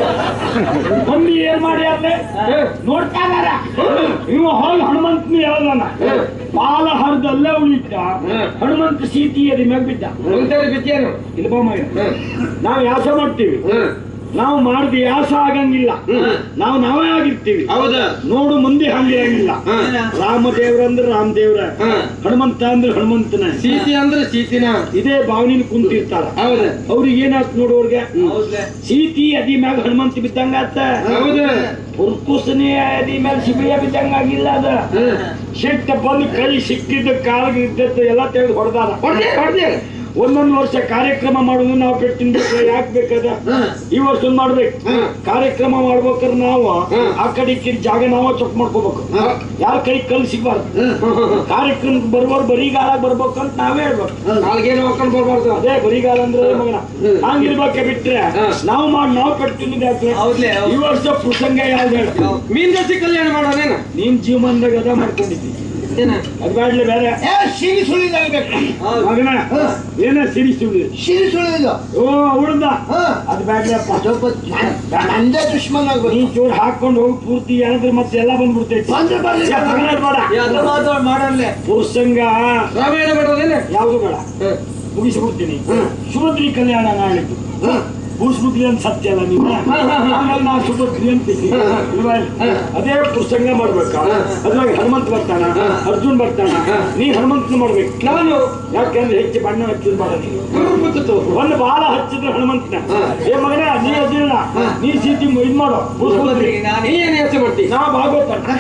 ಮಂದಿ ಏನ್ ಮಾಡಿ ಅಂದ್ರೆ ನೋಡ್ತಾ ಇದಾರ ಇವ ಹೋಗಿ ಹನುಮಂತನ ಹೇಳ್ದಾನ ಪಾಲ ಹರಿದಲ್ಲೇ ಉಳಿತ ಹನುಮಂತ ಸೀತಿ ಎದಿ ಮ್ಯಾಗ ಬಿದ್ದ ಒಂದ್ಸರಿ ಬಿತ್ತೇನು ಇಲ್ಲಿ ಬಾ ಮಗ ನಾವು ಯಾಸ ಮಾಡ್ತೀವಿ ಹ್ಮ್ ನಾವು ಮಾಡಿದ ಯಾಸ ಆಗಂಗಿಲ್ಲ ನಾವು ನಾವೇ ಆಗಿರ್ತೀವಿ ಹೌದಾ ನೋಡು ಮುಂದೆ ಹಂಗಿರಂಗಿಲ್ಲ ರಾಮದೇವ್ರ ಅಂದ್ರೆ ರಾಮದೇವ್ರ ಹ್ಮ್. ಹನುಮಂತ ಅಂದ್ರೆ ಹನುಮಂತನ ಸೀತಿ ಅಂದ್ರೆ ಸೀತಿನ ಇದೇ ಭಾವನಿನ ಕುಂತಿರ್ತಾರ ಹೌದ ಅವ್ರಿಗೆ ಏನಾತ್ ನೋಡೋರ್ಗೆ ಸೀತಿ ಅದಿ ಮ್ಯಾಗ ಹನುಮಂತ ಬಿದ್ದಂಗ ಆತ ಹೌದ ಹುರ್ಕುಸನೆ ಅದಿ ಮ್ಯಾಲ ಶಿಬಿಯ ಬಿದ್ದಂಗ ಆಗಿಲ್ಲ ಅದ ಸಿಟ್ಟ ಬಂದು ಕೈ ಸಿಕ್ಕಿದ್ದ ಕಾಲಿಗೆ ಇದ್ದದ್ದು ಎಲ್ಲ ತೆಗೆದು ಹೊಡೆದಾರ ಹೊಡ್ದೆ ಹೊಡ್ದೆ ಒಂದೊಂದು ವರ್ಷ ಕಾರ್ಯಕ್ರಮ ಮಾಡುದು ನಾವು ಪೆಟ್ಟಿನ ಬೇಕು ಯಾಕೆ ಬೇಕದ ಈ ವರ್ಷ ಒಂದ್ ಮಾಡ್ಬೇಕು ಕಾರ್ಯಕ್ರಮ ಮಾಡ್ಬೇಕಾದ್ರೆ ನಾವು ಆ ಕಡೆ ಈ ಕಡೆ ಜಾಗ ನಾವು ಚೆಕ್ ಮಾಡ್ಕೋಬೇಕು ಯಾರ ಕೈ ಕಲ್ ಸಿಗ್ಬಾರ್ದು ಕಾರ್ಯಕ್ರಮಕ್ಕೆ ಬರುವವ್ರು ಬರಿಗಾಲ ಬರ್ಬೇಕಂತ ನಾವೇ ಹೇಳ್ಬೇಕು ನಾಲ್ಗೇನು ಹಾಕೊಂಡ್ ಬರ್ಬಾರ್ದು ಅದೇ ಬರಿಗಾಲ ಅಂದ್ರೆ ಮಗನ ಹಂಗಿರ್ಬೇಕೆ ಬಿಟ್ರೆ ನಾವು ಮಾಡಿ ನಾವು ಪೆಟ್ಟು ಯಾಕೆ ಹೌದ್ಲೆ, ಹೌದು. ಈ ವರ್ಷ ಪ್ರಸಂಗ ಯಾವ್ದು ಹೇಳ ಮೀನ್ಗಸಿ ಕಲ್ಯಾಣ ಮಾಡೋನೇನ ನೀನ್ ಜೀವನದಾಗ ಅದ ಮಾಡ್ಕೊಂಡಿದ್ದಿ ಏನ ಅದ್ ಬ್ಯಾಡ್ಲೆ ಬೇರೆ ಏ ಸಿರಿ ಸುಳಿದಾಗಬೇಕು ಮಗನ ಏನ ಸಿರಿ ಸುಳ್ಳಿ ಸಿರಿ ಸುಳಿದ ಓ ಅವಳದ ಹಾ ಅದ್ ಬ್ಯಾಡ್ಲಪ್ಪ ಸ್ವಲ್ಪ ನಾನ್- ನಂದೇ ದುಶ್ಮನ್ ಆಗ್ಬೇಕು ನೀ ಚೂರ್ ಹಾಕೊಂಡು ಹೋಗಿ ಪೂರ್ತಿ ಹೇಳಿದ್ರೆ ಮತ್ತೆ ಎಲ್ಲ ಬಂದ್ಬಿಡ್ತೈತಿ ಬಂದ್ರೆ ಬರ್ಲಿ. ಯಾ, ಮಗನೇ ಬೇಡ ಅದು ಮಾತಾಡ್ ಮಾಡಲ್ಲೇ ಪ್ರಸಂಗ ರಾಮಾಯಣ ಬಿಡೋದೇನ ಯಾವುದು ಬೇಡ ಮುಗಿಸ್ಬಿಡ್ತೀನಿ ಸುಭದ್ರಿ ಕಲ್ಯಾಣ ನಾಳಿದ್ದು ಭೂಸ್ಮುದ್ರಿ ಅಂತ ಸತ್ಯ ಅಲ್ಲ ನೀವು ಆಮೇಲೆ ನಾ ಸುಭದ್ರಿ ಅಂತೀನಿ ಇಲ್ವಾ? ಅದೇ ಪ್ರಸಂಗ ಮಾಡ್ಬೇಕಾ ಅದ್ರಾಗ ಹನುಮಂತ ಬರ್ತಾನ ಅರ್ಜುನ್ ಬರ್ತಾನ ನೀ ಹನುಮಂತನ ಮಾಡ್ಬೇಕು ನಾನು ಯಾಕಂದ್ರೆ ಹೆಚ್ಚು ಬಣ್ಣ ಹಚ್ಚಿದ್ ಮಾಡ ನೀನು ಗುರು ಮುತ್ತಿತ್ತು ಒಂದು ಬಾಲ ಹಚ್ಚಿದ್ರೆ ಹನುಮಂತನ ಏ ಮಗನ ನೀ ಅದಿಲ್ಲ ನೀ ಸೀತಿ ಇದ್ ಮಾಡೋ ಭೂಸ್ಮುದ್ರಿ ನೀ ಏನ್ ಯೋಚನೆ ಮಾಡ್ತಿ ನಾ ಭಾಗವತ ಅಕ್ಕ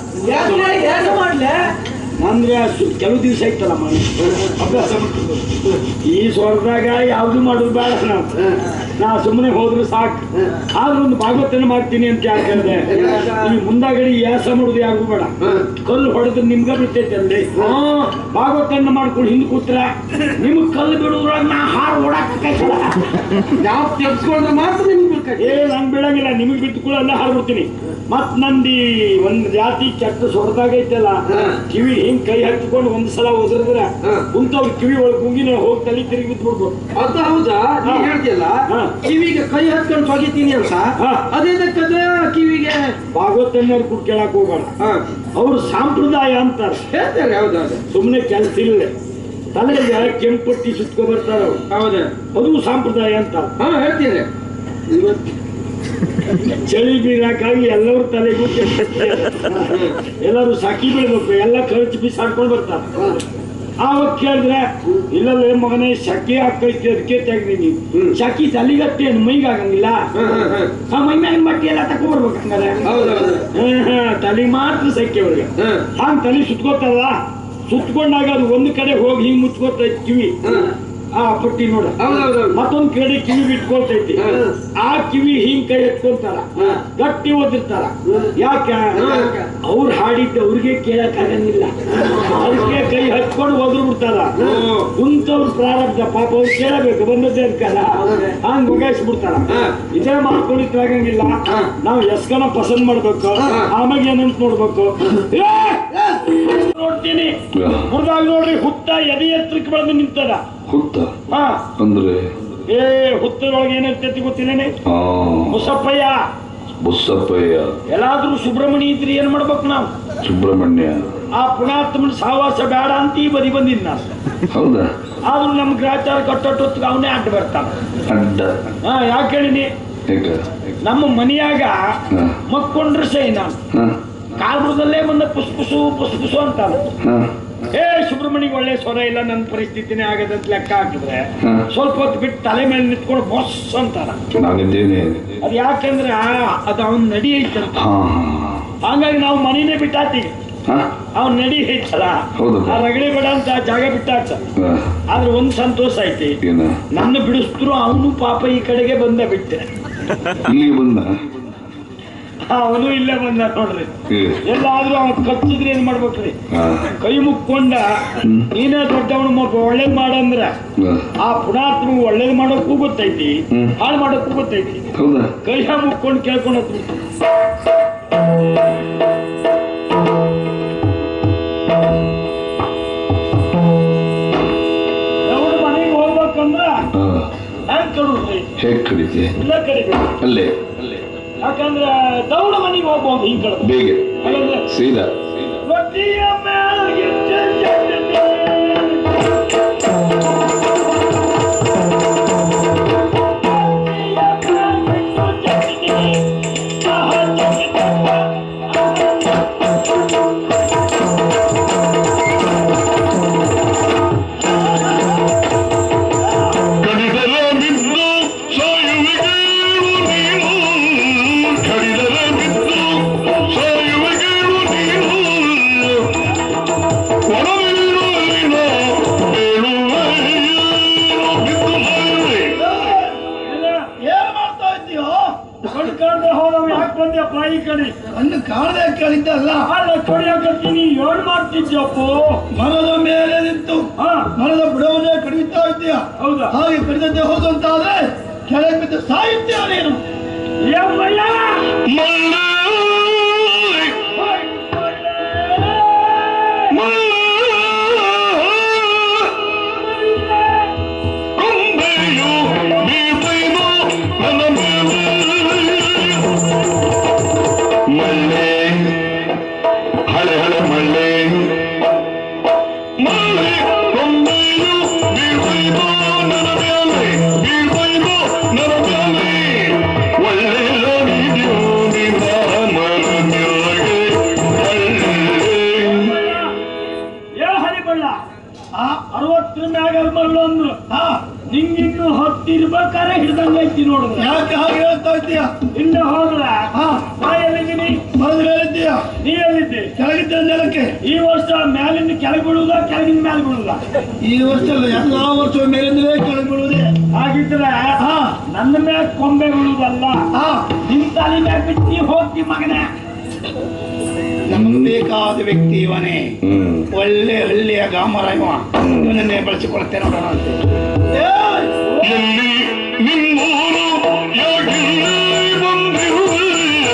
ಏನು ಮಾಡ್ಲೆ ಅಂದ್ರೆ ಸು- ಕೆಲವು ದಿವಸ ಐತಲ್ಲ ಮನೆ ಅಭ್ಯಾಸ ಮಾಡ್ತಿದ್ದು. ಈ ಸ್ವರ್ಗದಾಗ ಯಾವ್ದು ಮಾಡೋದು ಬೇಡ ನಾವು ನಾ ಸುಮ್ಮನೆ ಹೋದ್ರು ಸಾಕು ಆದ್ರೂ ಒಂದು ಭಾಗವತನ ಮಾಡ್ತೀನಿ ಅಂತ ಯಾಕೆ ಹೇಳಿದೆ ಈ ಮುಂದಾಗಡಿ ಯಾಸ ಮಾಡುದು ಯಾರಿಗೂ ಬೇಡ ಕಲ್ಲು ಹೊಡೆದ್ರೆ ನಿಮ್ಗ ಬಿಡ್ತೈತೆ ಅಲ್ಲಿ ಭಾಗವತನ ಮಾಡ್ಕೊಂಡು ಹಿಂದ್ ಕೂತ್ರ ನಿಮ್ಗ್ ಕಲ್ಲು ಬಿಡುದ್ರಾಗ ನಾ ಹಾರು ಓಡಾಕ ಯಾವ ತೆಗ್ಸ್ಕೊಂಡ್ರೆ ಮಾತ್ರ ನಿಮ್ಗೆ ಬೇಕಾಗಿ ಏ ನಂಗ್ ಬೀಳಂಗಿಲ್ಲ ನಿಮಗ್ ಬಿಟ್ಟು ಎಲ್ಲ ಹಾರ್ಬಿಡ್ತೀನಿ ಮತ್ ನಂದಿ ಒಂದ್ ಜಾತಿ ಕೆಟ್ಟ ಸೊರದಾಗೈತಲ್ಲ ಕಿವಿ ಹಿಂಗ್ ಕೈ ಹಚ್ಕೊಂಡು ಒಂದ್ ಸಲ ಒದರಿದ್ರ ಕುಂತವ್ರ ಕಿವಿ ಒಳಗ್ ಕುಂಗಿನ ಹೋಗಿ ತಲೆ ತಿರುಗಿ ಬಿದ್ಬಿಡ್ಬೋದು ಅದ ಹೌದಾ ನೀ ಹೇಳ್ತಿಯಲ್ಲ ಹಾ. ಕಿವಿಗೆ ಕೈ ಹತ್ಕೊಂಡು ತೊಗಿತೀನಿ ಅಂತ ಹಾ. ಅದೇನಕ್ಕದ ಕಿವಿಗೆ ಭಾಗವತನ್ನವ್ರು ಕೂಡ ಕೇಳಕ್ ಹೋಗೋಣ ಹಾ ಅವ್ರು ಸಾಂಪ್ರದಾಯ ಅಂತಾರ ಹೇಳ್ತಾರೆ ಹೌದೌದು ಸುಮ್ಮನೆ ಕೆಲಸ ಇಲ್ಲ ತಲೆಗೆ ಕೆಂಪಟ್ಟಿ ಸುತ್ಕೊ ಬರ್ತಾರ ಅವ್ರು ಹೌದಾ ಅದು ಸಾಂಪ್ರದಾಯ ಅಂತಾರ ಹಾ ಹೇಳ್ತೀನಿ ಇವತ್ತು ಚಳಿ ಬೀಳಕ್ಕಾಗಿ ಎಲ್ಲರೂ ತಲೆಗೂ ಕೆಂಪಟ್ಟಿ. ಎಲ್ಲರೂ ಸಾಕಿ ಬೀಳ್ಬೇಕು ಎಲ್ಲ ಖರ್ಚು ಬಿಸಾಡ್ಕೊಂಡು ಬರ್ತಾರೆ ಆವಾಗ ಕೇಳಿದ್ರೆ ಇಲ್ಲಲ್ಲ ಮಗನೇ ಶಕೆ ಹಾಕೈತಿ ಅದಕ್ಕೆ ತೆಗ್ದೀನಿ ಶಕಿ ತಲೆಗತ್ತೆ ಮೈಗೆ ಆಗಂಗಿಲ್ಲ ಹಾ ಹಾ ಹಾ ಆ ಮೈ ಮ್ಯಾಗ ಮಟ್ಟಿ ಎಲ್ಲ ತಕೊಂಡ್ಬರ್ಬೇಕು ಹಂಗಾರೆ ಹೌದೌದು ಹ್ಮ್, ಹ್ಮ್, ತಲೆ ಮಾತ್ರ ಸೈಕೆ ಅವ್ರಿಗೆ ಹಾ ಹಂಗ್ ತಲೆ ಸುತ್ಕೋತಾರಲ್ಲ ಸುತ್ಕೊಂಡಾಗ ಅದು ಒಂದು ಕಡೆ ಹೋಗಿ ಹಿಂಗ್ ಮುಚ್ಕೋತೈತಿ ಕಿವಿ ಹಾ ಆ ಪಟ್ಟಿ ನೋಡ ಹೌದೌದೌದು ಮತ್ತೊಂದ್ ಕಡೆ ಕಿವಿ ಬಿಟ್ಕೊಳ್ತೈತಿ ಹಾ. ಆ ಕಿವಿ ಹಿಂಗ್ ಕೈ ಎತ್ಕೊಂತಾರ ಹಾ. ಗಟ್ಟಿ ಓದಿರ್ತಾರ ಯಾಕ ಯಾಕ? ಅವ್ರು ಹಾಡಿದ್ದು ಅವ್ರಿಗೆ ಕೇಳಕ್ ಆಗಂಗಿಲ್ಲ ಅದಕ್ಕೆ ಕೈ ಹಚ್ಕೊಂಡು ಒದ್ರು ಬಿಡ್ತಾರ ಓ. ಕುಂತವ್ರ ಪ್ರಾರಬ್ಧ ಪಾಪ ಅವ್ರು ಕೇಳಬೇಕು ಬಂದದ್ದೇ ಅನ್ಕಲ್ಲ ಹಂಗ್ ಮುಗಾಯಿಸ್ಬಿಡ್ತಾರ ಹಾ. ಇದೇ ಮಾಡ್ಕೊಂಡಿತ್ತು ಆಗಂಗಿಲ್ಲ ಹಾ. ನಾವು ಎಸ್ಕನ ಪಸಂದ್ ಮಾಡ್ಬೇಕು ಹಾ. ಆಮೇಲೆ ಏನಂತ ನೋಡ್ಬೇಕು ಏ! ನೋಡ್ತೀನಿ ಹುಡ್ದಾಗ ನೋಡ್ರಿ ಹುತ್ತ ಎದೆ ಎತ್ತರಕ್ಕೆ ಬೆಳೆದು ನಿಂತದ ಹುತ್ತ ಹಾ ಅಂದ್ರೆ ಏ ಹುತ್ತದೊಳಗೆ ಏನಿರ್ತೈತಿ ಗೊತ್ತಿಲ್ಲೇನೆ ಆ ಮುಸಪ್ಪಯ್ಯ ಬುಸ್ಸಪ್ಪಯ್ಯ ಎಲ್ಲಾದ್ರೂ ಸುಬ್ರಹ್ಮಣ್ಯ ಇದ್ರಿ ಏನ್ ಮಾಡ್ಬೇಕು ನಾವು ಸುಬ್ರಹ್ಮಣ್ಯ ಆ ಪುಣಾತ್ಮನ ಸಹವಾಸ ಬೇಡ ಅಂತ ಈ ಬದಿ ಬಂದಿದ್ ನಾನು ಹೌದಾ ಆದ್ರೂ ನಮ್ ಗ್ರಾಚಾರ ಕಟ್ಟೊಟ್ಟೊತ್ತಿಗೆ ಅವನೇ ಅಡ್ಡ ಬರ್ತಾನ ಅಡ್ಡ ಹಾ ಯಾಕೆ ಹೇಳಿನಿ ಹೇಗ ನಮ್ಮ ಮನೆಯಾಗ ಹಾ. ಮಕ್ಕೊಂಡ್ರೆ ಸೈ ನಾನು ಹಾ ಕಾಲ್ಬುಡದಲ್ಲೇ ಬಂದ ಪುಸ್ ಪುಸು ಪುಸ್ ಪುಸು ಅಂತಾನೆ ಹಾ ಏ ಸುಬ್ರಹ್ಮಣ್ಯಗೆ ಒಳ್ಳೆ ಸ್ವರ ಇಲ್ಲ ನನ್ನ ಪರಿಸ್ಥಿತಿನೇ ಆಗದಂತ ಲೆಕ್ಕ ಹಾಕಿದ್ರೆ ಹ್ಮ್. ಸ್ವಲ್ಪ ಹೊತ್ತು ಬಿಟ್ಟು ತಲೆ ಮೇಲೆ ನಿಂತ್ಕೊಂಡು ಬೊಸ್ ಅಂತಾರ ನಾನಿದ್ದೇನೆ ಅದು ಯಾಕಂದ್ರೆ ಆ- ಅದು ಅವನ್ ನಡಿ ಐತಂತ ಹಾ ಹಂಗಾಗಿ ನಾವು ಮನೇನೆ ಬಿಟ್ಟಾತೀವಿ ಹಾ ಅವ್ನ್ ನಡಿ ಐತಲ್ಲ ಹೌದು. ಆ ರಗಡೆ ಬೇಡ ಅಂತ ಆ ಜಾಗ ಬಿಟ್ಟಾಕ ಹಾ. ಆದ್ರೆ ಒಂದ್ ಸಂತೋಷ ಐತಿ ಏನ ನನ್ನ ಬಿಡಿಸಿದ್ರು ಅವನು ಪಾಪ ಈ ಕಡೆಗೆ ಬಂದ ಬಿಟ್ಟೆ ಇಲ್ಲಿಗೆ ಬಂದ ಅವನು ಇಲ್ಲೇ ಬಂದ ನೋಡ್ರಿ ಏ, ಎಲ್ಲಾದ್ರೂ ಅವ್ನು ಕಚ್ಚಿದ್ರೆ ಏನ್ ಮಾಡ್ಬೇಕ್ರಿ ಹಾ. ಕೈ ಮುಕ್ಕೊಂಡ ನೀನೇ ದೊಡ್ಡವನು ಮಗ ಒಳ್ಳೇದ್ ಮಾಡಂದ್ರ ಹಾ. ಆ ಪುಣಾತ್ಮ ಒಳ್ಳೇದ್ ಮಾಡೋಕ್ಕೂ ಗೊತ್ತೈತಿ ಹ್ಮ್. ಹಾಳು ಮಾಡೋಕ್ಕೂ ಗೊತ್ತೈತಿ ಹೌದಾ ಕೈ ಮುಕ್ಕೊಂಡು ಕೇಳ್ಕೊಂಡು ಅವ್ರ ಮನೆಗೆ ಹೋಗ್ಬೇಕಂದ್ರ ಹಾ. ಹೆಂಗ್ ಕಡುದ್ರಿ ಹೇಗ್ ಕಡಿತೆ ಇಲ್ಲ ಕಡಿಬೇಕು ಅಲ್ಲೇ ಯಾಕಂದ್ರ ದೌಡ ಮನೆಗೆ ಹೋಗ್ಬೋದು ಹಿಂಗ್ ಕಡ್ದು ಬೇಗ ಅಲ್ಲಂದ್ರೆ ಸೀದಾ ರೊಟ್ಟಿಯ ಮ್ಯಾಗೆ ಚಟ್ನಿ. ಕಡಿದರೆ ಬಿದ್ದು ಸಾಯುವಿಗೇಳು ನೀನು ಕಡಿದರೆ ಬಿದ್ದು ಸಾಯುವಿಗೇಳು ನೀನು ಒಡವಿರುಳಿನ ಹೇಳುವೆ ಬಿದ್ದು ಸಾಯುವೆ ಏನ್ ಮಾಡ್ತಾ ಇದ್ದೀಯೋ ಕಣ್ ಕಾಣ್ದೆ ಹೋದವ ಯಾಕೆ ಬಂದ್ಯಪ್ಪ ಈ ಕಡೆ ಅನ್ನು ಕಾಣದೆ ಕೇಳಿದ್ದಲ್ಲ ಅಲ್ಲ ಕೊಡಿಯಾಕತ್ತೀನಿ ಏನ್ ಮಾಡ್ತಿದ್ಯಪ್ಪ ಮರದ ಮೇಲೆ ನಿಂತು ಹಾ ಮರದ ಬುಡವನ್ನೇ ಕಡಿಯುತ್ತಾ ಇದ್ದೀಯ ಹೌದಾ ಹಾಗೆ ಕಡಿದಂತೆ ಹೋದಂತಾದ್ರೆ ಕೆಳಗೆ ಬಿದ್ದು ಸಾಯುತ್ತೀಯ ನೀನು ಏಮ್ಮಯ್ಯ ಮಳ್ಳೆ ಕೊಂಬೆಯು ಬೀಸೈದು ನನ್ನ ಮೇಲೆ ಮಳ್ಳೆ ಹಳೆ ಹಳೆ ಮಳ್ಳೆ ಮಳ್ಳೆ ಕೊಂಬೆಯು ಬೀಸೈದು ನನ್ನ ಮೇಲೆ ಬೀಸೈದು ನನ್ನ ಮೇಲೆ ಒಳ್ಳೆಯ ನೀಡಿಯೋ ನಿನ್ನ ಮನಗೆ ಒಳ್ಳೆ ಏ ಹರಿಬಳ್ಳ ಆ ಅರವತ್ತರ ಮ್ಯಾಗ ಮರಳು ಅಂದ್ರು ಆ, ನಿಂಗಿನ್ನು ಹತ್ತಿರ್ಬೇಕಾರೆ ಹಿಡ್ದಂಗ ಐತಿ ನೋಡಿದ್ರೆ ಯಾಕೆ ಹಾಗೆ ಹೇಳ್ತಾ ಇದ್ದೀಯ ಇನ್ನ ಹೋದ್ರ ಹಾ ನಾ ಎಲ್ಲಿದ್ದೀನಿ ಮರದ ಮೇಲೆ ಇದ್ದೀಯ ನೀ ಎಲ್ಲಿದ್ದೆ ಕೆಳಗಿದ್ದ ನೆಲಕ್ಕೆ ಈ ವರ್ಷ ಮ್ಯಾಲಿಂದ ಕೆಳಗೆ ಬೀಳುದ ಕೆಳಗಿನ ಮ್ಯಾಲ ಬೀಳುದ ಈ ವರ್ಷ ಅಲ್ಲ ಎಲ್ಲಾ ವರ್ಷ ಮೇಲಿಂದಲೇ ಕೆಳಗೆ ಬೀಳುವುದೇ ಹಾಗಿದ್ರೆ ಹಾ ನನ್ನ ಮ್ಯಾಗ ಕೊಂಬೆ ಬೀಳುದಲ್ಲ ಹಾ ನಿನ್ ತಾಲಿ ಮ್ಯಾಗ ಬಿಟ್ಟು ನೀ ಹೋಗ್ತಿ ಮಗನೇ ನಮಗೆ ಬೇಕಾದ ವ್ಯಕ್ತಿ ಇವನೇ ಹ್ಮ್ ಒಳ್ಳೆ ಹಳ್ಳಿಯ ಗಾಮರ ಇವ ಇವನನ್ನೇ ಬಳಸಿಕೊಳ್ತೇನೆ ನೋಡೋಣ ಅಂತ ಏಯ್! ಎಲ್ಲಿ ನಿಮ್ಮೂರು ಯಾಕಿಲ್ಲಿ ಬಂದಿರುವೆ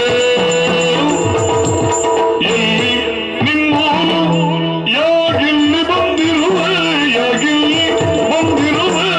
ಎಲ್ಲಿ ನಿಮ್ಮೂರು ಯಾಕಿಲ್ಲಿ ಬಂದಿರುವೆ ಯಾಕಿಲ್ಲಿ ಬಂದಿರುವೆ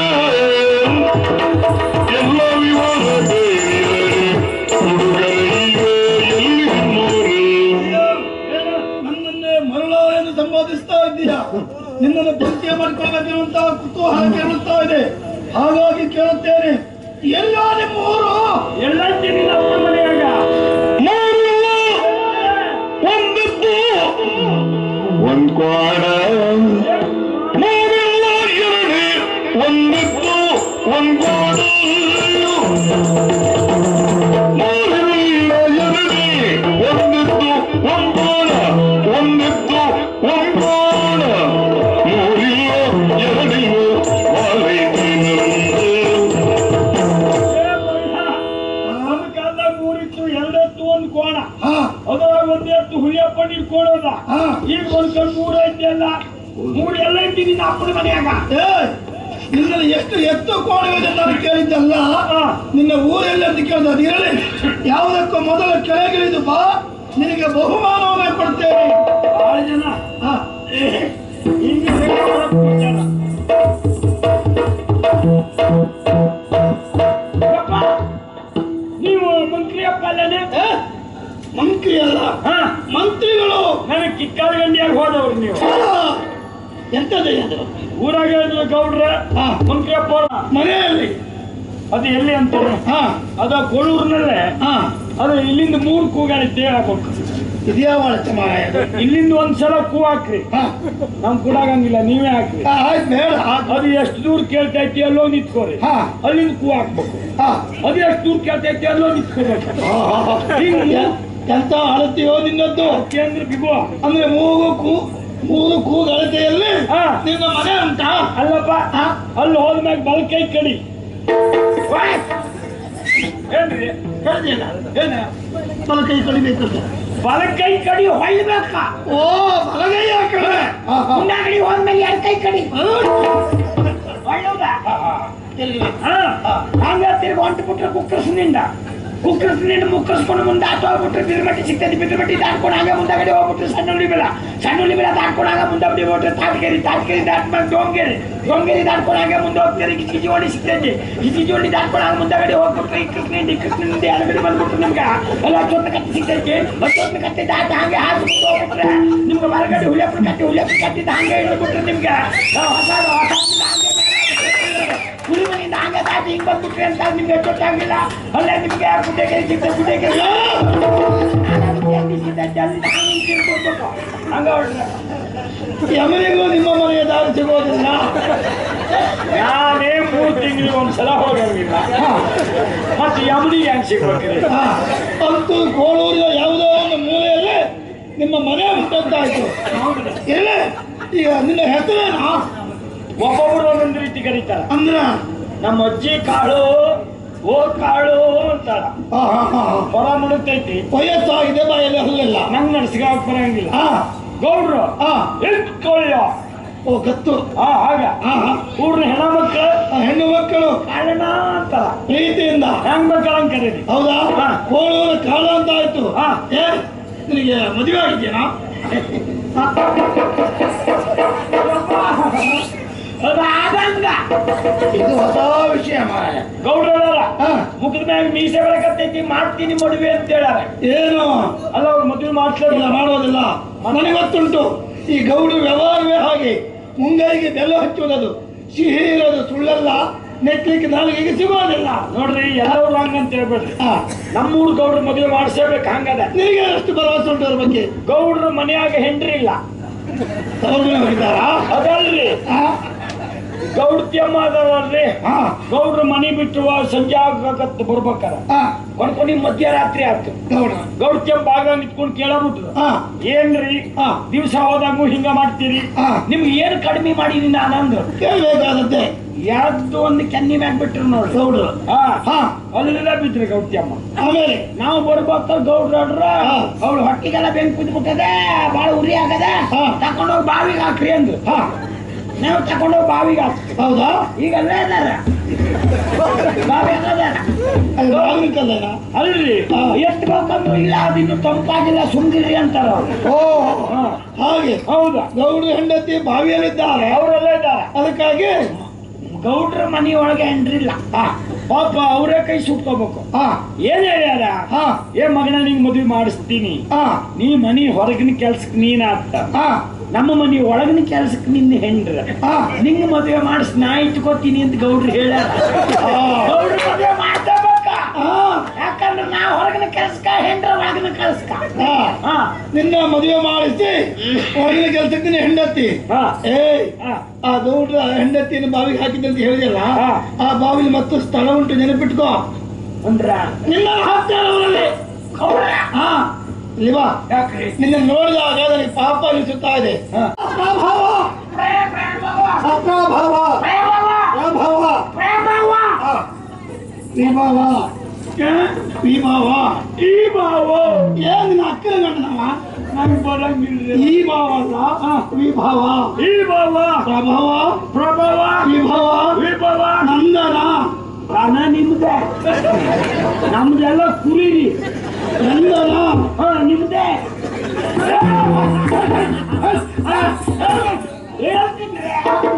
ಎಲ್ಲ ವಿವರ ಬೇರೆ ಹುಡುಗರಿಗೆ ಎಲ್ಲಿ ನಿಮ್ಮೂರು ನನ್ನನ್ನೇ ಮರಳ ಎಂದು ಸಂಬೋಧಿಸ್ತಾ ಇದ್ದೀಯ ನಿನ್ನನ್ನು ಪರಿಚಯ ಮಾಡಿಕೊಳ್ಳಬೇಕಿರುವಂತ ಕುತೂಹಲ ಕೇಳುತ್ತಾ ಇದೆ ಹಾಗಾಗಿ ಕೇಳುತ್ತೇನೆ ಎಲ್ಲ ನಿಮ್ಮ ಊರು ಎಲ್ಲೈತಿ ನಿನ್ನ ಅಪ್ಪನ ಮನೆಯಾಗ ಮೂರು ಒಂದಿತ್ತು ಒಂದ್ ಕ್ವಾಡ ಮೂರಿಲ್ಲ ಎರಡೇ ಒಂದಿತ್ತು ಒಂದ್ ಕ್ವಾಡ ಮೂರಿಲ್ಲ ಎರಡೇ ಒಂದಿತ್ತು ಒಂದ್ ಕ್ವಾಡ ಒಂದಿತ್ತು ಒಂದ್ ಕ್ವಾಡ ಮೂರಿಲ್ಲ ಎರಡಿವು ವಾಲೈತಿನಂತೆ ಒಂದು ಕಾಲದಾಗ ಮೂರಿತ್ತು ಎರಡೆತ್ತು ಒಂದು ಕೋಣ ಹಾ ಅದ್ರಾಗ ಒಂದ್ ಎತ್ತು ಹುಲಿಯಪ್ಪ ಇಟ್ಕೊಳ್ಳೋದ ಹಾ ಈಗ ಒಂದ್ ಕಣ್ ಮೂರ್ ಐತಿ ಅಲ್ಲ ಮೂರ್ ಎಲ್ಲ ಐತಿ ನಿನ್ನ ಅಪ್ಪನ ಮನೆಯಾಗ ಏಯ್ ನಿನ್ನಲ್ಲಿ ಎಷ್ಟು ಎತ್ತು ಕೋಣವಿದೆ ನಾನು ಕೇಳಿದ್ದಲ್ಲ ನಿನ್ನ ಊರೆಲ್ಲ ಅಂತ ಕೇಳಿದ ಅದು ಇರಲಿ ಯಾವುದಕ್ಕೂ ಮೊದಲು ಕೆಳಗಿಳಿದು ಬಾ ನಿನಗೆ ಬಹುಮಾನವನ್ನೇ ಕೊಡ್ತೇನೆ ಬಹಳ ಜನ ಹಾ ಹಿಂಗೆ ಬೇಕಾದಷ್ಟು ಜನ ಯಪ್ಪ, ನೀವು ಮಂತ್ರಿ ಅಪ್ಪ ಅಲ್ಲನೆ ಏ? ಮಂತ್ರಿ ಅಲ್ಲ ಹಾ ಮಂತ್ರಿಗಳು ನನಗೆ ಕಿಕ್ಕಾದ ಗಂಡಿಯಾಗ ಹೋದವ್ರು ನೀವು ಆ, ಎಂತದೇ ಅದು ಊರಾಗ ಹೇಳಿದ್ರು ಗೌಡ್ರ ಹಾ. ಮಂತ್ರಿ ಅಪ್ಪ ಅವ್ರ ಮನೆಯಲ್ಲಿ ಅದು ಎಲ್ಲಿ ಅಂತಾರೆ ಹಾ ಅದ ಕೋಳೂರಿನಲ್ಲೇ ಹಾ ಅದು ಇಲ್ಲಿಂದ ಮೂರು ಕೂಗಾಡಿ ದೇಹ ಆಗ್ಬೇಕು ಇದ್ಯಾವ ಮಾರಾಯ ಅದು? ಇಲ್ಲಿಂದ ಒಂದ್ಸಲ ಕೂ ಹಾಕ್ರಿ ಹಾ ನಮ್ ಕೂಡಾಗಂಗಿಲ್ಲ ನೀವೇ ಹಾಕ್ರಿ ಹಾ, ಆಯ್ತು ಬೇಡ ಅದು ಎಷ್ಟು ದೂರ ಕೇಳ್ತೈತಿ ಅಲ್ಲೋ ನಿಂತ್ಕೋರಿ ಹಾ. ಅಲ್ಲಿಂದ ಕೂ ಹಾಕ್ಬೇಕು ಹಾ ಅದು ಎಷ್ಟು ದೂರ ಕೇಳ್ತೈತಿ ಅಲ್ಲೋ ನಿಂತ್ಕೋಬೇಕು ಹಿಂಗ್ ಎ- ಎಂತ ಅಳತೆಯೋ ನಿನ್ನದ್ದು ಕೇಂದ್ರ ಬಿಗುವ ಅಂದ್ರೆ ಮೂಗು ಕೂ ಮೂರು ಕೂಗು ಅಳತೆಯಲ್ಲಿ ಹಾ. ನಿನ್ನ ಮನೆ ಉಂಟಾ ಅಲ್ಲಪ್ಪ ಹಾ? ಅಲ್ಲಿ ಹೋದ್ಮ್ಯಾಗ ಬಲಕೈ ಕಡಿ ಏನ್ರಿ ಹೇಳ್ದಿಲ್ಲ ಏನ ಬಲ ಕೈ ಕಡಿಬೇಕಂತ ಬಲಕೈ ಕಡಿ ಹೊಯ್ಬೇಕ ಓ ಬಲಗೈ ಆ ಕಡೆ ಹಾ, ಹಾ. ಮುನ್ನಾಗಡಿ ಹೋದ್ಮೇಲೆ ಎರಡು ಕೈ ಕಡಿ ಒಳ್ಳೇದ ಹಂಗ ತಿರ್ಗಿ ಹೊಂಟು ಬಿಟ್ರೆ ಕುಕ್ಕರ್ಸ್ನಿಂದ ಕುಕ್ಕರ್ಸ್ನಿಂದ ಮುಕ್ಕರ್ಸ್ಕೊಂಡು ಮುಂದೆ ಆಟ ಹೋಗ್ಬಿಟ್ರೆ ಬಿದ್ರಮಟ್ಟಿ ಸಿಗ್ತದೆ ಬಿದ್ರಮಟ್ಟಿ ದಾಟ್ಕೊಂಡು ಹಂಗೆ ಮುಂದಾಗಡೆ ಹೋಗ್ಬಿಟ್ರೆ ಸಣ್ಣ ಉಳಿ ಬೆಲ ಸಣ್ಣ ಉಳಿ ಬೆಲ ದಾಟ್ಕೊಂಡು ಹಂಗೆ ಮುಂದೆ ಬಿಡಿ ಹೋಗ್ಬಿಟ್ರೆ ತಾಟ್ಕೇರಿ ತಾಟ್ಕೇರಿ ದಾಟ್ಮೇಲೆ ಡೋಂಗೇರಿ ಡೋಂಗೇರಿ ದಾಟ್ಕೊಂಡು ಹಂಗೆ ಮುಂದೆ ಹೋಗ್ತಾರೆ ಕಿಚಿ ಜೋಡಿ ಸಿಗ್ತೈತಿ ಕಿಚಿ ಜೋಡಿ ದಾಟ್ಕೊಂಡು ಹಂಗೆ ಮುಂದಾಗಡೆ ಹೋಗ್ಬಿಟ್ರೆ ಈ ಕೃಷ್ಣನಿಂದ ಈ ಕೃಷ್ಣನಿಂದ ಎರಗಡೆ ಬಂದ್ಬಿಟ್ರೆ ನಿಮ್ಗೆ ಅಲ್ಲ ಹತ್ತೊಂದು ಕತ್ತಿ ಸಿಗ್ತೈತಿ ಹತ್ತೊಂದು ಕತ್ತಿ ದಾಟ ಹಂಗೆ ಹಾಕಿ ಹೋಗ್ಬಿಟ್ರೆ ನಿಮ್ಗೆ ಹೊರಗಡೆ ಹುಲಿಯಪ್ಪನ ಕತ್ತಿ ಹುಲಿಯಪ್ಪನ ಕತ್ತಿದ ಹಂಗೆ ಇಳ್ಬಿಟ್ರೆ ನಿಮ್ಗೆ ನಾವು ಹೊಸ ಹೊಸ ಹಂಗೆ ಹುಡುಗನಿಂದ ಹಂಗೆ ದಾಟಿ ಹಿಂಗ್ ಬಂದ್ಬಿಟ್ರಿ ಅಂತ ನಿಮ್ಗೆ ಗೊತ್ತಾಗಿಲ್ಲ ಅಲ್ಲೇ ನಿಮ್ಗೆ ಗುಡ್ಡೆಗೆ ಸಿಗ್ತ ಗುಡ್ಡೆಗೆ ಹಂಗ ಹೊರಟ್ರೆ ಯಮನಿಗೂ ನಿಮ್ಮ ಮನೆಯ ದಾರಿ ಸಿಗೋದಿಲ್ಲ ನಾನೇ ಮೂರು ತಿಂಗಳಿಗೆ ಒಂದ್ಸಲ ಹೋಗಂಗಿಲ್ಲ ಮತ್ತೆ ಯಮನಿಗೆ ಹೆಂಗ್ ಸಿಗ್ಬೇಕ್ರಿ ಹಾ, ಅಂತೂ ಕೋಳೂರಿನ ಯಾವುದೋ ಒಂದು ಮೂಲೆಯಲ್ಲಿ ನಿಮ್ಮ ಮನೆ ಉಂಟಂತಾಯ್ತು ಇಲ್ಲ ಈಗ ನಿನ್ನ ಹೆಸರೇನಾ ಒಬ್ಬೊಬ್ರು ಒಂದೊಂದು ರೀತಿ ಕರೀತಾರ ಅಂದ್ರ ನಮ್ಮ ಅಜ್ಜಿ ಕಾಳು ಓ ಕಾಳು ಅಂತಾರ ಹಾ ಹಾ ಹಾ ಹಾ. ಹೊರ ಮುಳುಗ್ತೈತಿ ವಯಸ್ಸಾಗಿದೆ ಬಾಯಲ್ಲಿ ಹಲ್ಲಿಲ್ಲ ನಂಗ್ ನಡ್ಸ್ಗಾಕ್ ಬರಂಗಿಲ್ಲ ಹಾ ಗೌಡ್ರು ಹಾ ಎತ್ಕೊಳ್ಳ ಓ ಗತ್ತು ಹಾ ಹಾಗ ಹಾ ಹಾ ಊರ್ನ ಹೆಣ ಮಕ್ಕಳು ಆ ಹೆಣ್ಣು ಮಕ್ಕಳು ಕಾಳಣ ಅಂತಾರ ಪ್ರೀತಿಯಿಂದ ಹೆಂಗ್ ಬೇಕಾಳಂಗ್ ಕರೀರಿ ಹೌದಾ ಹಾ. ಕೋಳೂರ ಕಾಳ ಅಂತ ಆಯ್ತು ಹಾ. ಏ ನಿನಗೆ ಮದುವೆ ಆಗಿದೆಯಾ ಅದು ಆದಂಗ ಇದು ಹೊಸ ವಿಷಯ ಮಾರಾಯ ಗೌಡ್ರಲ್ಲ ಹಾ. ಮುಖದ ಮ್ಯಾಗ ಮೀಸೆ ಬೆಳಕತ್ತೈತಿ ಮಾಡ್ತೀನಿ ಮದುವೆ ಅಂತ ಹೇಳ್ಯಾರ ಏನು ಅಲ್ಲ ಅವ್ರು ಮದುವೆ ಇಲ್ಲ ಮಾಡ್ಸ್ಲಿಲ್ಲ ಮಾಡೋದಿಲ್ಲ ನನಗೆ ಗೊತ್ತುಂಟು ಈ ಗೌಡ ವ್ಯವಹಾರವೇ ಹಾಗೆ ಮುಂಗೈಗೆ ಬೆಲ್ಲ ಹಚ್ಚುವುದದು ಸಿಹಿ ಇರೋದು ಸುಳ್ಳಲ್ಲ ನೆಟ್ಲಿಕ್ಕೆ ನಾಲಿಗೆಗೆ ಸಿಗೋದಿಲ್ಲ ನೋಡ್ರಿ ಎಲ್ಲರೂ ಹಂಗ ಅಂತ ಹೇಳ್ಬೇಡ್ರಿ ಹಾ. ನಮ್ಮೂರ್ ಗೌಡ್ರ ಮದುವೆ ಮಾಡಿಸಬೇಕು ಹಂಗದ ನಿನಗೆ ಎಷ್ಟು ಭರವಸೆ ಉಂಟು ಅದ್ರ ಬಗ್ಗೆ ಗೌಡ್ರ ಮನೆಯಾಗ ಹೆಂಡ್ರಿ ಇಲ್ಲ ತವರು ಮನೆ ಹೋಗಿದ್ದಾರಾ ಅದಲ್ರಿ ಹಾ? ಗೌಡ್ತಿಯಮ್ಮ ಅದಾರಲ್ರಿ ಹಾ. ಗೌಡ್ರ ಮನೆ ಬಿಟ್ಟು ಸಂಜೆ ಆಗಕತ್ ಬರ್ಬೇಕಾರ ಹಾ. ಕೊಡ್ಕೊಂಡು ಮಧ್ಯರಾತ್ರಿ ಆಯ್ತು ಗೌಡ ಗೌಡ್ತಿಯಮ್ಮ ಬಾಗ ನಿಂತ್ಕೊಂಡು ಕೇಳಬಿಟ್ರು ಹಾ. ಏನ್ರಿ ಹಾ. ದಿವಸ ಹೋದಂಗು ಹಿಂಗ ಮಾಡ್ತೀರಿ ಹಾ. ನಿಮ್ಗೆ ಏನ್ ಕಡಿಮೆ ಮಾಡಿದೀನಿ ನಾನಂದ್ರು ಕೇಳಬೇಕಾದದ್ದೇ ಯಾರ್ದು ಒಂದು ಕೆನ್ನಿ ಮ್ಯಾಗ ಬಿಟ್ರು ನೋಡ್ರಿ ಗೌಡ್ರು ಹಾ ಹಾ ಅಲ್ಲೆಲ್ಲ ಬಿದ್ರಿ ಗೌಡ್ತಿಯಮ್ಮ ಆಮೇಲೆ ನಾವು ಬರ್ಬೇಕು ಗೌಡ್ರ ಹಾ. ಅವಳು ಹೊಟ್ಟಿಗೆಲ್ಲ ಬೆಂಕಿ ಕುದ್ಬಿಟ್ಟದೆ ಬಾಳ ಉರಿ ಆಗದ ಹಾ. ತಕೊಂಡೋಗಿ ಬಾವಿಗೆ ಹಾಕ್ರಿ ಅಂದ್ರು ಹಾ ನಾವು ತಕೊಂಡೋಗಿ ಬಾವಿಗೆ ಹಾಕ್ತೀವಿ ಹೌದಾ ಈಗ ಅಲ್ಲೇ ಅದಾರ ಬಾವಿ ಅದಾರ ಅದು ನಾಗರಿಕಲ್ಲೇನ ಅಲ್ರಿ ಹಾ. ಎಷ್ಟು ಬೇಕಂದ್ರು ಇಲ್ಲ ಅದಿನ್ನು ತಂಪಾಗಿಲ್ಲ ಸುಮ್ಗಿರಿ ಅಂತಾರ ಅವ್ರು ಓ ಹಾ. ಹಾಗೆ ಹೌದಾ ಗೌಡ್ರ ಹೆಂಡತಿ ಬಾವಿಯಲ್ಲಿದ್ದಾರೆ ಅವರೆಲ್ಲ ಇದ್ದಾರೆ ಅದಕ್ಕಾಗಿ ಗೌಡ್ರ ಮನೆಯೊಳಗೆ ಎಂಟ್ರಿಲ್ಲ ಪಾಪ ಅವರೇ ಕೈ ಸುಟ್ಕೋಬೇಕು ಹಾ ಏನ್ ಹೇಳ್ಯಾರ ಹಾ ಏ ಮಗನ ನಿಂಗ್ ಮದ್ವೆ ಮಾಡಿಸ್ತೀನಿ ಹಾ ನೀ ಮನಿ ಹೊರಗಿನ ಕೆಲ್ಸಕ್ಕೆ ನೀನ್ ಆಗ್ತ ಹಾ ನಮ್ಮ ಮನಿ ಒಳಗಿನ ಕೆಲ್ಸಕ್ಕೆ ನಿನ್ನ ಹೆಂಡ್ರ ಹಾ. ನಿಂಗ್ ಮದ್ವೆ ಮಾಡಿಸ್ ನಾ ಇಟ್ಕೋತೀನಿ ಅಂತ ಗೌಡ್ರು ಹೇಳ್ಯಾರ ಆ. ಗೌಡ್ರ ಮದ್ವೆ ಮಾಡ್ಕೋಬೇಕ ಹಾ ಯಾಕಂದ್ರೆ ನಾ ಹೊರಗಿನ ಕೆಲ್ಸಕ್ಕ ಹೆಂಡ್ರ ಒಳಗಿನ ಕೆಲ್ಸಕ್ಕ ಹಾ ಹಾ ನಿನ್ನ ಮದುವೆ ಮಾಡಿಸಿ ಹೊರಗಿನ ಕೆಲಸಕ್ಕೆ ನೀನು ಹೆಂಡತಿ ಹಾ ಏಯ್ ಹಾ. ಆ ಗೌಡ್ರ ಹೆಂಡತಿಯನ್ನು ಬಾವಿಗೆ ಹಾಕಿದ್ದೆ ಅಂತ ಹೇಳಿದಲ್ಲ ಹಾ. ಆ ಬಾವಿಲಿ ಮತ್ತು ಸ್ಥಳ ಉಂಟು ನೆನಪಿಟ್ಕೋ ಅಂದ್ರ ನಿನ್ನ ಹಾಕ್ತಾರೆ ಅವರಲ್ಲಿ ಗೌಡ್ರ ಹಾ ಇಲ್ಲಿ ಬಾ ಯಾಕ್ರಿ ನಿನ್ನ ನೋಡಿದಾಗ ನನಗೆ ಪಾಪ ಅನಿಸುತ್ತಾ ಇದೆ ಹಾ. ಅಪ್ರಭಾವ ಅಪ್ರಭಾವ ಪ್ರಭಾವ ಹಾ. ವಿಭಾವ ವಿಭಾವ ಈ ಭಾವ ಏನ್ ನಿನ್ನ ಅಕ್ಕನ ಗಂಡನವ ನಂಗ್ ಬರಂಗಿಲ್ಲ ಈ ಭಾವ ಅಲ್ಲ ವಿಭಾವ ಈ ಭಾವ ಪ್ರಭಾವ ಪ್ರಭಾವ ವಿಭಾವ ವಿಭವ ನಂದನ ಪ್ರಾಣ ನಿಮ್ದೆ ನಮ್ದೆಲ್ಲ ಕುರಿರಿ ನಂದನ ಹಾ ನಿಮ್ದೆ ಹೇಳ್ತಿದ್ರೆ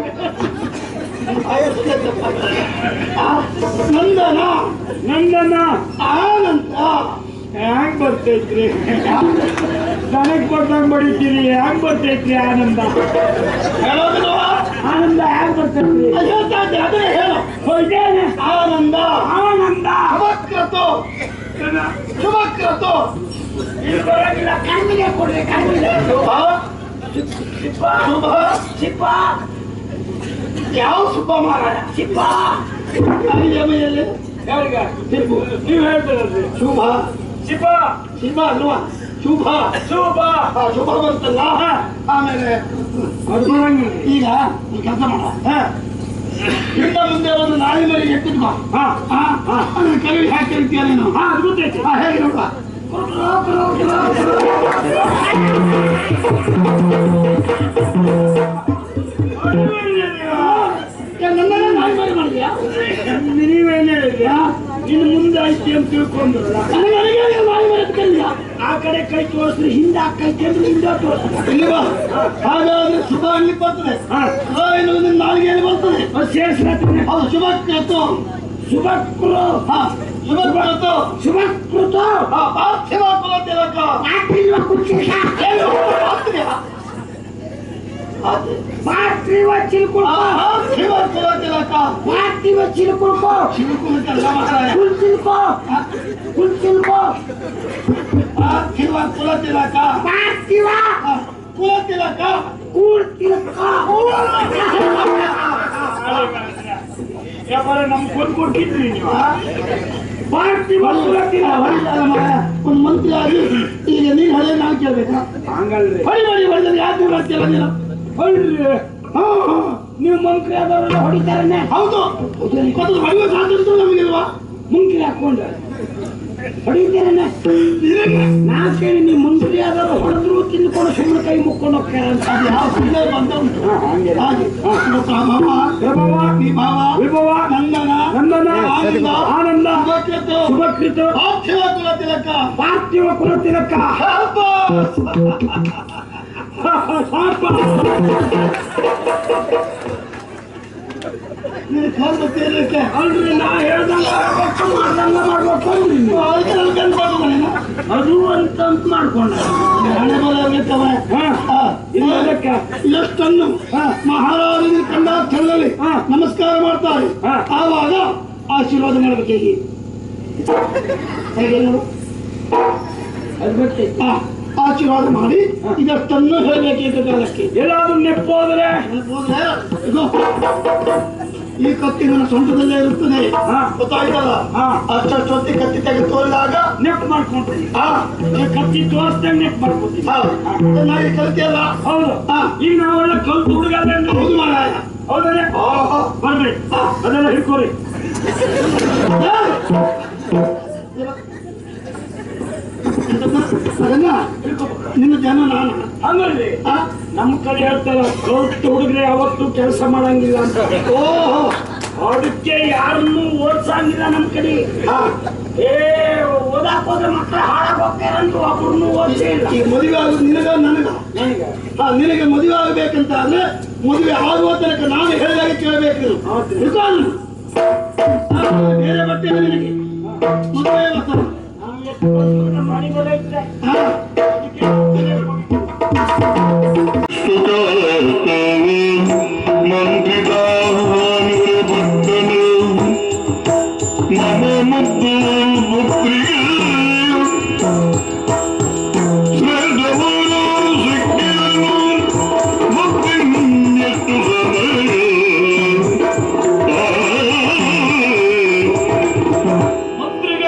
ನಂದನ ನಂದನ ಆನಂದ ಹ್ಯಾಂಗ್ ಬರ್ತೈತ್ರಿ ನನಗ್ ಕೊಟ್ಟಂಗ್ ಬಡಿತೀರಿ ಹ್ಯಾಂಗ್ ಬರ್ತೈತ್ರಿ ಆನಂದ ಹೇಳೋದಿಲ್ವ ಆನಂದ ಹ್ಯಾಂಗ್ ಬರ್ತೈತ್ರಿ ಅದು ಹೇಳ್ತಾ ಇದ್ದೆ, ಅದನ್ನೇ ಹೇಳು ಹೋಯ್ತೇನೆ ಆನಂದ ಆನಂದ ಶುಭಕ್ರತು ಶುಭಕ್ರತು ಇಲ್ಲಿ ಬರಂಗಿಲ್ಲ ಕಣ್ಣಿಗೆ ಕೊಡ್ರಿ ಕಣ್ಣಿಗೆ ಶುಭ ಸಿಪ್ಪ ಶುಭ ಸಿಪ್ಪ ಯಾವ ಶುಭ ಮಾರಾಯ ಸಿಪ್ಪ ಅಲ್ಲಿ ಮೈಯಲ್ಲಿ ಯಾರಿಗ ಸಿಪ್ಪು ನೀವು ಹೇಳ್ತೀರಲ್ರಿ ಶುಭ ಸಿಪ್ಪ ಶಿವ ಅಲ್ವಾ ಶುಭ ಶುಭ ಆ, ಶುಭ ಬಂತಲ್ಲ ಆಮೇಲೆ ಅದು ಬರಂಗಿಲ್ಲ ಈಗ ಈ ಕೆಲಸ ಮಾಡ ಇನ್ನ ಮುಂದೆ ಒಂದು ನಾಯಿ ಮರಿ ಎತ್ತಿದ್ಕೋ ಹಾ ಹಾ ಅದನ್ನ ಕೈಲಿ ಹಾಕಿರ್ತೀಯ ನೀನು ಹಾ ಅದು ಗೊತ್ತೈತಿ ಹಾ ಹೇಗೆ ನೋಡುವ ನನ್ನೆಲ್ಲ ನಾಯಿ ಮರಿ ಮಾಡಿದ್ಯಾ ನೀವೇನ್ ಹೇಳಿದ್ರಿ ಇನ್ನು ಮುಂದೆ ಐತಿ ಅಂತ ತಿಳ್ಕೊಂಡ್ರಲ್ಲ ನನಗೆ ನನಗೆ ನಾಯಿ ಮರಿ ಅಂತ ಕೇಳಿದ್ಯಾ ಆ ಕಡೆ ಕೈ ತೋರಿಸ್ರಿ ಹಿಂದೆ ಆ ಕೈ ಅಂದ್ರೆ ಹಿಂದೆ ತೋರಿಸ್ರಿ ಇಲ್ಲಿ ಬಾ ಹಾಗಾದ್ರೆ ಶುಭ ಅಲ್ಲಿ ಬರ್ತದೆ ಹಾ ಶುಭ ಎನ್ನುವುದು ನಿನ್ನ ನಾಲಿಗೆಯಲ್ಲಿ ಬರ್ತದೆ ಅದು ಸೇರಿಸ್ಲತ್ತೀನಿ ಅದು ಶುಭ ಕೇತು ಶುಭ ಕುರು ಹಾ ಶುಭ ಕೇತು ಶುಭ ಕೃತ ಹಾ ಪಾರ್ಥಿವ ಕುಲ ತಿಲಕ ಪಾರ್ಥಿವ ಕುಚಿಕ ಏನು ಪಾರ್ಥಿವ ಪಾರ್ಥಿವ ಚಿಲ್ಕುಳ್ಕ ಪಾರ್ಥಿವ ಕುಲ ತಿಲಕ ಪಾರ್ಥಿವ ಚಿಲ್ಕುಳ್ಕ ಶಿವಕುಲ ತಿಲಕ ಮಹಾರಾಯ ಕುಲ್ ಚಿಲ್ಕೋ ಕುಲ್ ಚಿಲ್ಕೋ ಪಾರ್ಥಿವ ಕುಲ ತಿಲಕ ಪಾರ್ಥಿವ ಹಾ, ಕುಲ ತಿಲಕ ಕೂಳ್ ತಿಲ್ಕ ವ್ಯಾಪಾರ ನಮ್ ಕೊಂದು ಕೊಟ್ಟಿದ್ರಿ ನೀವು ಪಾರ್ಥಿವ ಕುಲ ತಿಲಕ ಒಂದು ಮಂತ್ರಿ ಆಗಿ ಈಗ ನೀನ್ ಹಳೆ ನಾವು ಕೇಳ್ಬೇಕಾ ಹಂಗಲ್ರಿ ಹೊಡಿ ಹೊಡಿ ಹೊಡೆದ್ರೆ ಯಾಕೆ ಮಾಡ್ತೀರ ನೀನು ಅಲ್ರಿ ಹಾ ಹಾ. ನೀವು ಮಂತ್ರಿ ಆದವರೆಲ್ಲ ಹೊಡಿತಾರನೆ ಹೌದು ಕೊಟ್ಟು ಹೊಡೆಯುವ ಸಾಧ್ಯತೆ ನಮಗಿಲ್ವಾ ಮುಂಕಿ ಹಾಕೊಂಡ್ರೆ ಹೊಡಿತೀರನೆ ನಾ ಕೇಳಿ ನೀವು ಮಂತ್ರಿ ಆದವರು ಹೊಡೆದ್ರು ತಿನ್ಕೊಂಡು ಸುಮ್ಮನೆ ಕೈ ಮುಕ್ಕೊಂಡು ಹೋಗ್ತಾರ ಅಂತ ಅದು ಯಾವ ಸುಳ್ಳೆ ಬಂದ ಉಂಟು ಹಾಗೆ ಇವತ್ತು ಆ ಮಾವ ವಿಭವ ಈ ಭಾವ ವಿಭವ ನಂದನ ನಂದನ ಆನಂದ ಆನಂದ ಶುಭಕೃತು ಶುಭಕೃತ ಪಾರ್ಥಿವ ಕುಲ ತಿಲಕ ಪಾರ್ಥಿವ ಕುಲ ತಿಲಕ ಶಾಪ. ಸಾಪ ನೀನು ಕಾಲ್ ಬರ್ತೀರಕ್ಕೆ ಅಲ್ರಿ ನಾ ಹೇಳ್ದಂಗ ಮಾಡ್ಬೇಕು, ಮಾಡ್ದಂಗ ಮಾಡ್ಬೇಕು ಅಂದ್ರಿ ನೀವು. ಅದಕ್ಕೆ ನನಗೆ ಅನ್ಬೋದು ನೀನು ಅದು ಅಂತ ಅಂತ ಮಾಡ್ಕೊಂಡ ಹಣೆ ಬರ ಬೇಕವ ಹಾ ಇನ್ನೊಂದಕ್ಕೆ ಎಷ್ಟನ್ನು ಮಹಾರಾಜನ ಕಂಡ ಸ್ಥಳದಲ್ಲಿ ಹಾ. ನಮಸ್ಕಾರ ಮಾಡ್ತಾರೆ ಹಾ. ಆವಾಗ ಆಶೀರ್ವಾದ ಮಾಡ್ಬೇಕು ಹೇಗೆ ಹೇಗೆ ನೋಡು ಅದು ಗೊತ್ತೈತಿ ಹಾ, ಆಶೀರ್ವಾದ ಮಾಡಿ ಇದಷ್ಟನ್ನು ಹೇಳಬೇಕೀಗ ಕಾಲಕ್ಕೆ ಎಲ್ಲಾದ್ರೂ ನೆಪ್ಪೋದ್ರೆ ಹೋದ್ರೆ ಇದು ಈ ಕತ್ತಿ ನನ್ನ ಸೊಂಟದಲ್ಲೇ ಇರುತ್ತದೆ ಹಾ. ಗೊತ್ತಾಯ್ತಲ್ಲ ಹಾ. ಅಷ್ಟೊತ್ತಿ ಕತ್ತಿ ತೆಗೆದು ತೋರಿದಾಗ ನೆಪ್ ಮಾಡ್ಕೊಂತೀನಿ ಹಾ ಕತ್ತಿ ತೋರಿಸ್ದಂಗೆ ನೆಪ್ ಮಾಡ್ಕೊತೀನಿ ಹಾ ಚೆನ್ನಾಗಿ ಕಲ್ತಿಯಲ್ಲ ಹೌದು ಹಾ. ಈಗ ನಾವೆಲ್ಲ ಕಲ್ತು ಹುಡುಗ ಹೌದು ಮಾರಾಯ ಹೌದಾನೆ ಆಹಾ. ಬರ್ರಿ ಅದೆಲ್ಲ ಹಿಡ್ಕೊರಿ ಅದನ್ನ ನಿನ್ನ ಜನ ನಾನು ಹಂಗಲ್ರಿ ಆ? ನಮ್ಮ ಕಡೆ ಹೇಳ್ತಾರ ಕಲ್ತು ಹುಡುಗ್ರೆ ಯಾವತ್ತೂ ಕೆಲಸ ಮಾಡಂಗಿಲ್ಲ ಅಂತ ಓಹೋ ಅದಕ್ಕೆ ಯಾರನ್ನೂ ಓದ್ಸಂಗಿಲ್ಲ ನಮ್ ಕಡೆ ಹಾ. ಏ ಓದಾಕ್ ಹೋದ್ರೆ ಮಕ್ಕಳ ಹಾಳಾಗ್ ಹೋಗ್ತಾರಂತ ಒಬ್ರನ್ನೂ ಓದ್ಸೇ ಇಲ್ಲ ಈಗ ಮದುವೆ ಆಗೋದು ನಿನಗ ನನಗ ನನಗೆ ಹಾ ನಿನಗೆ ಮದುವೆ ಆಗಬೇಕಂತ ಆದ್ರೆ ಮದುವೆ ಆಗುವ ತನಕ ನಾನು ಹೇಳಿದಾಗ ಕೇಳಬೇಕು ನೀನು. ಹೌದು. ಹಿಡ್ಕೊಂಡು. ಹಾ, ಬೇರೆ ಬಟ್ಟೆ ಇಲ್ಲ ನಿನಗೆ ಮದುವೆ ವಸ್ತ್ರ. ನಾವು ಎಷ್ಟು ಕಲ್ತ್ರು ನಮ್ಮ ಮನೆ ಮೇಲೆ ಐತೆ. ಹಾ. ಅದಕ್ಕೆ ಮಂತ್ರಿಗೆ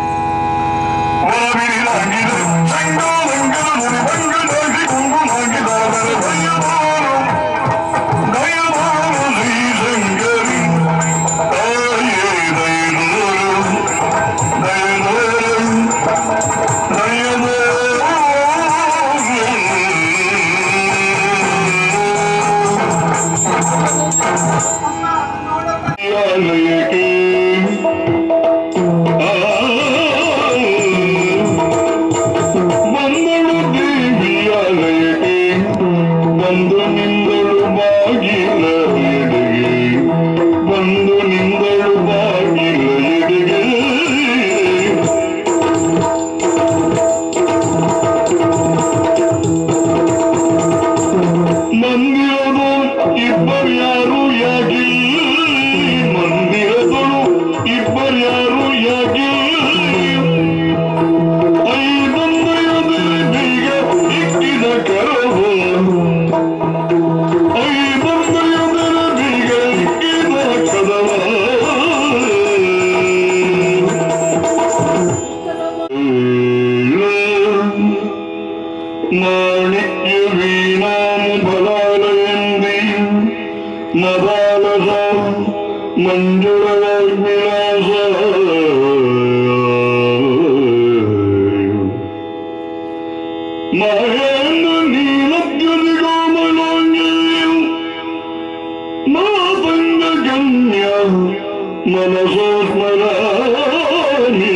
ಕುಂಕುಮಾಗಿದ ಮಾಣಿಕ್ಯ ವೀಣಾಂ ಫಲಾಲಯಂದಿ ಮದಾಲಸ ಮಂಜುಳ ವಿಲಾಸ ಮಹೇಂದ್ರ ನೀಲದ್ಯುತಿಗೋಮಲಾಂಜಲ್ಯಂ ಮಾತಂಗ ಗಮ್ಯ ಮನಸೋ ಸ್ಮರಾಮಿ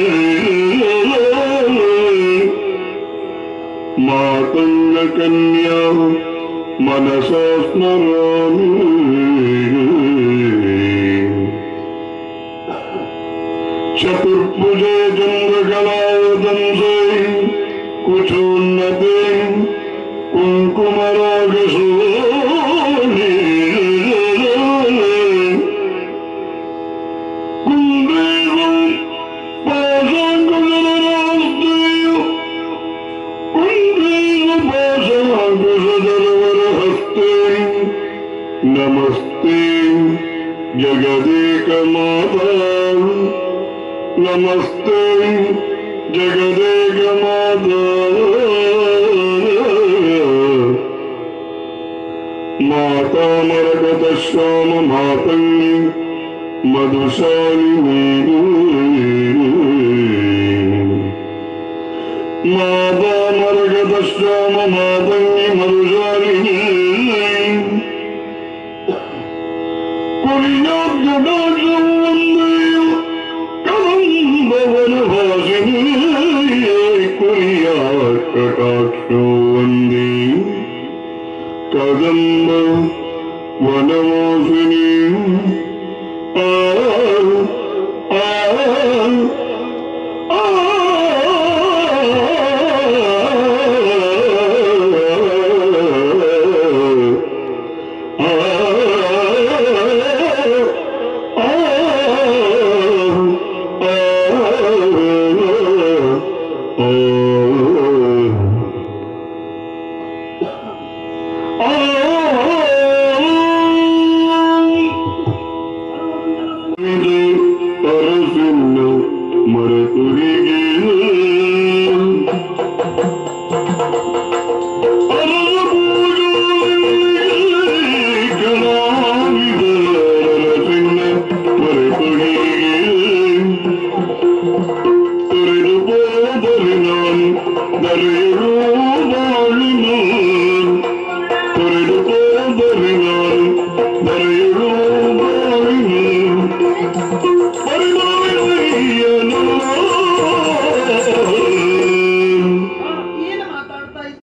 ಮಾತಂಗ ಕನ್ಯಾ ಮನಸೋ ಸ್ಮರಾಮಿ ಚತುರ್ಭುಜೆ ಚಂದ್ರಕಲಾವದಂಸೈ ಕುಚೋನ್ನತೆ ಕುಂಕುಮರಾಗಸೋನಿ ಕುಂದೇವಂ ಪಾಸಾಂಗುಲರಾಸ್ತೆಯು ಕುಂದೇವ ಪಾಸಾಂಗುಸದರವರ ಹಸ್ತೆ ನಮಸ್ತೆ ಜಗದೇಕ ಮಾತಾ ನಮಸ್ತೆ ಜಗದೇಕ ಮಾತಾ ಮಾತಾ ಮರಗದ ಶ್ಯಾಮ ಮಾತಂಗಿ ಮಧುಶಾಲಿನಿ ಮಾತಾ ಮರಗದ ಶ್ಯಾಮ ಮಾತಂಗಿ ಮಧುಶಾಲಿನಿ ಕುರಿಯಾಗ್ಯಡಾಜವಂದೆಯು ಕದಂಬವನ ಭಾಷಿನಿ ಕುರಿಯಾಕಟಾಕ್ಷೋ ವಂದೇ ಕದಂಬ ವನವಾಸಿನಿ ಆ ಆ ಆ ಮರೆತುರಿಗೆ ತೊರೆದು ಹೋದರೆ ನಾನು ದರೆಯರು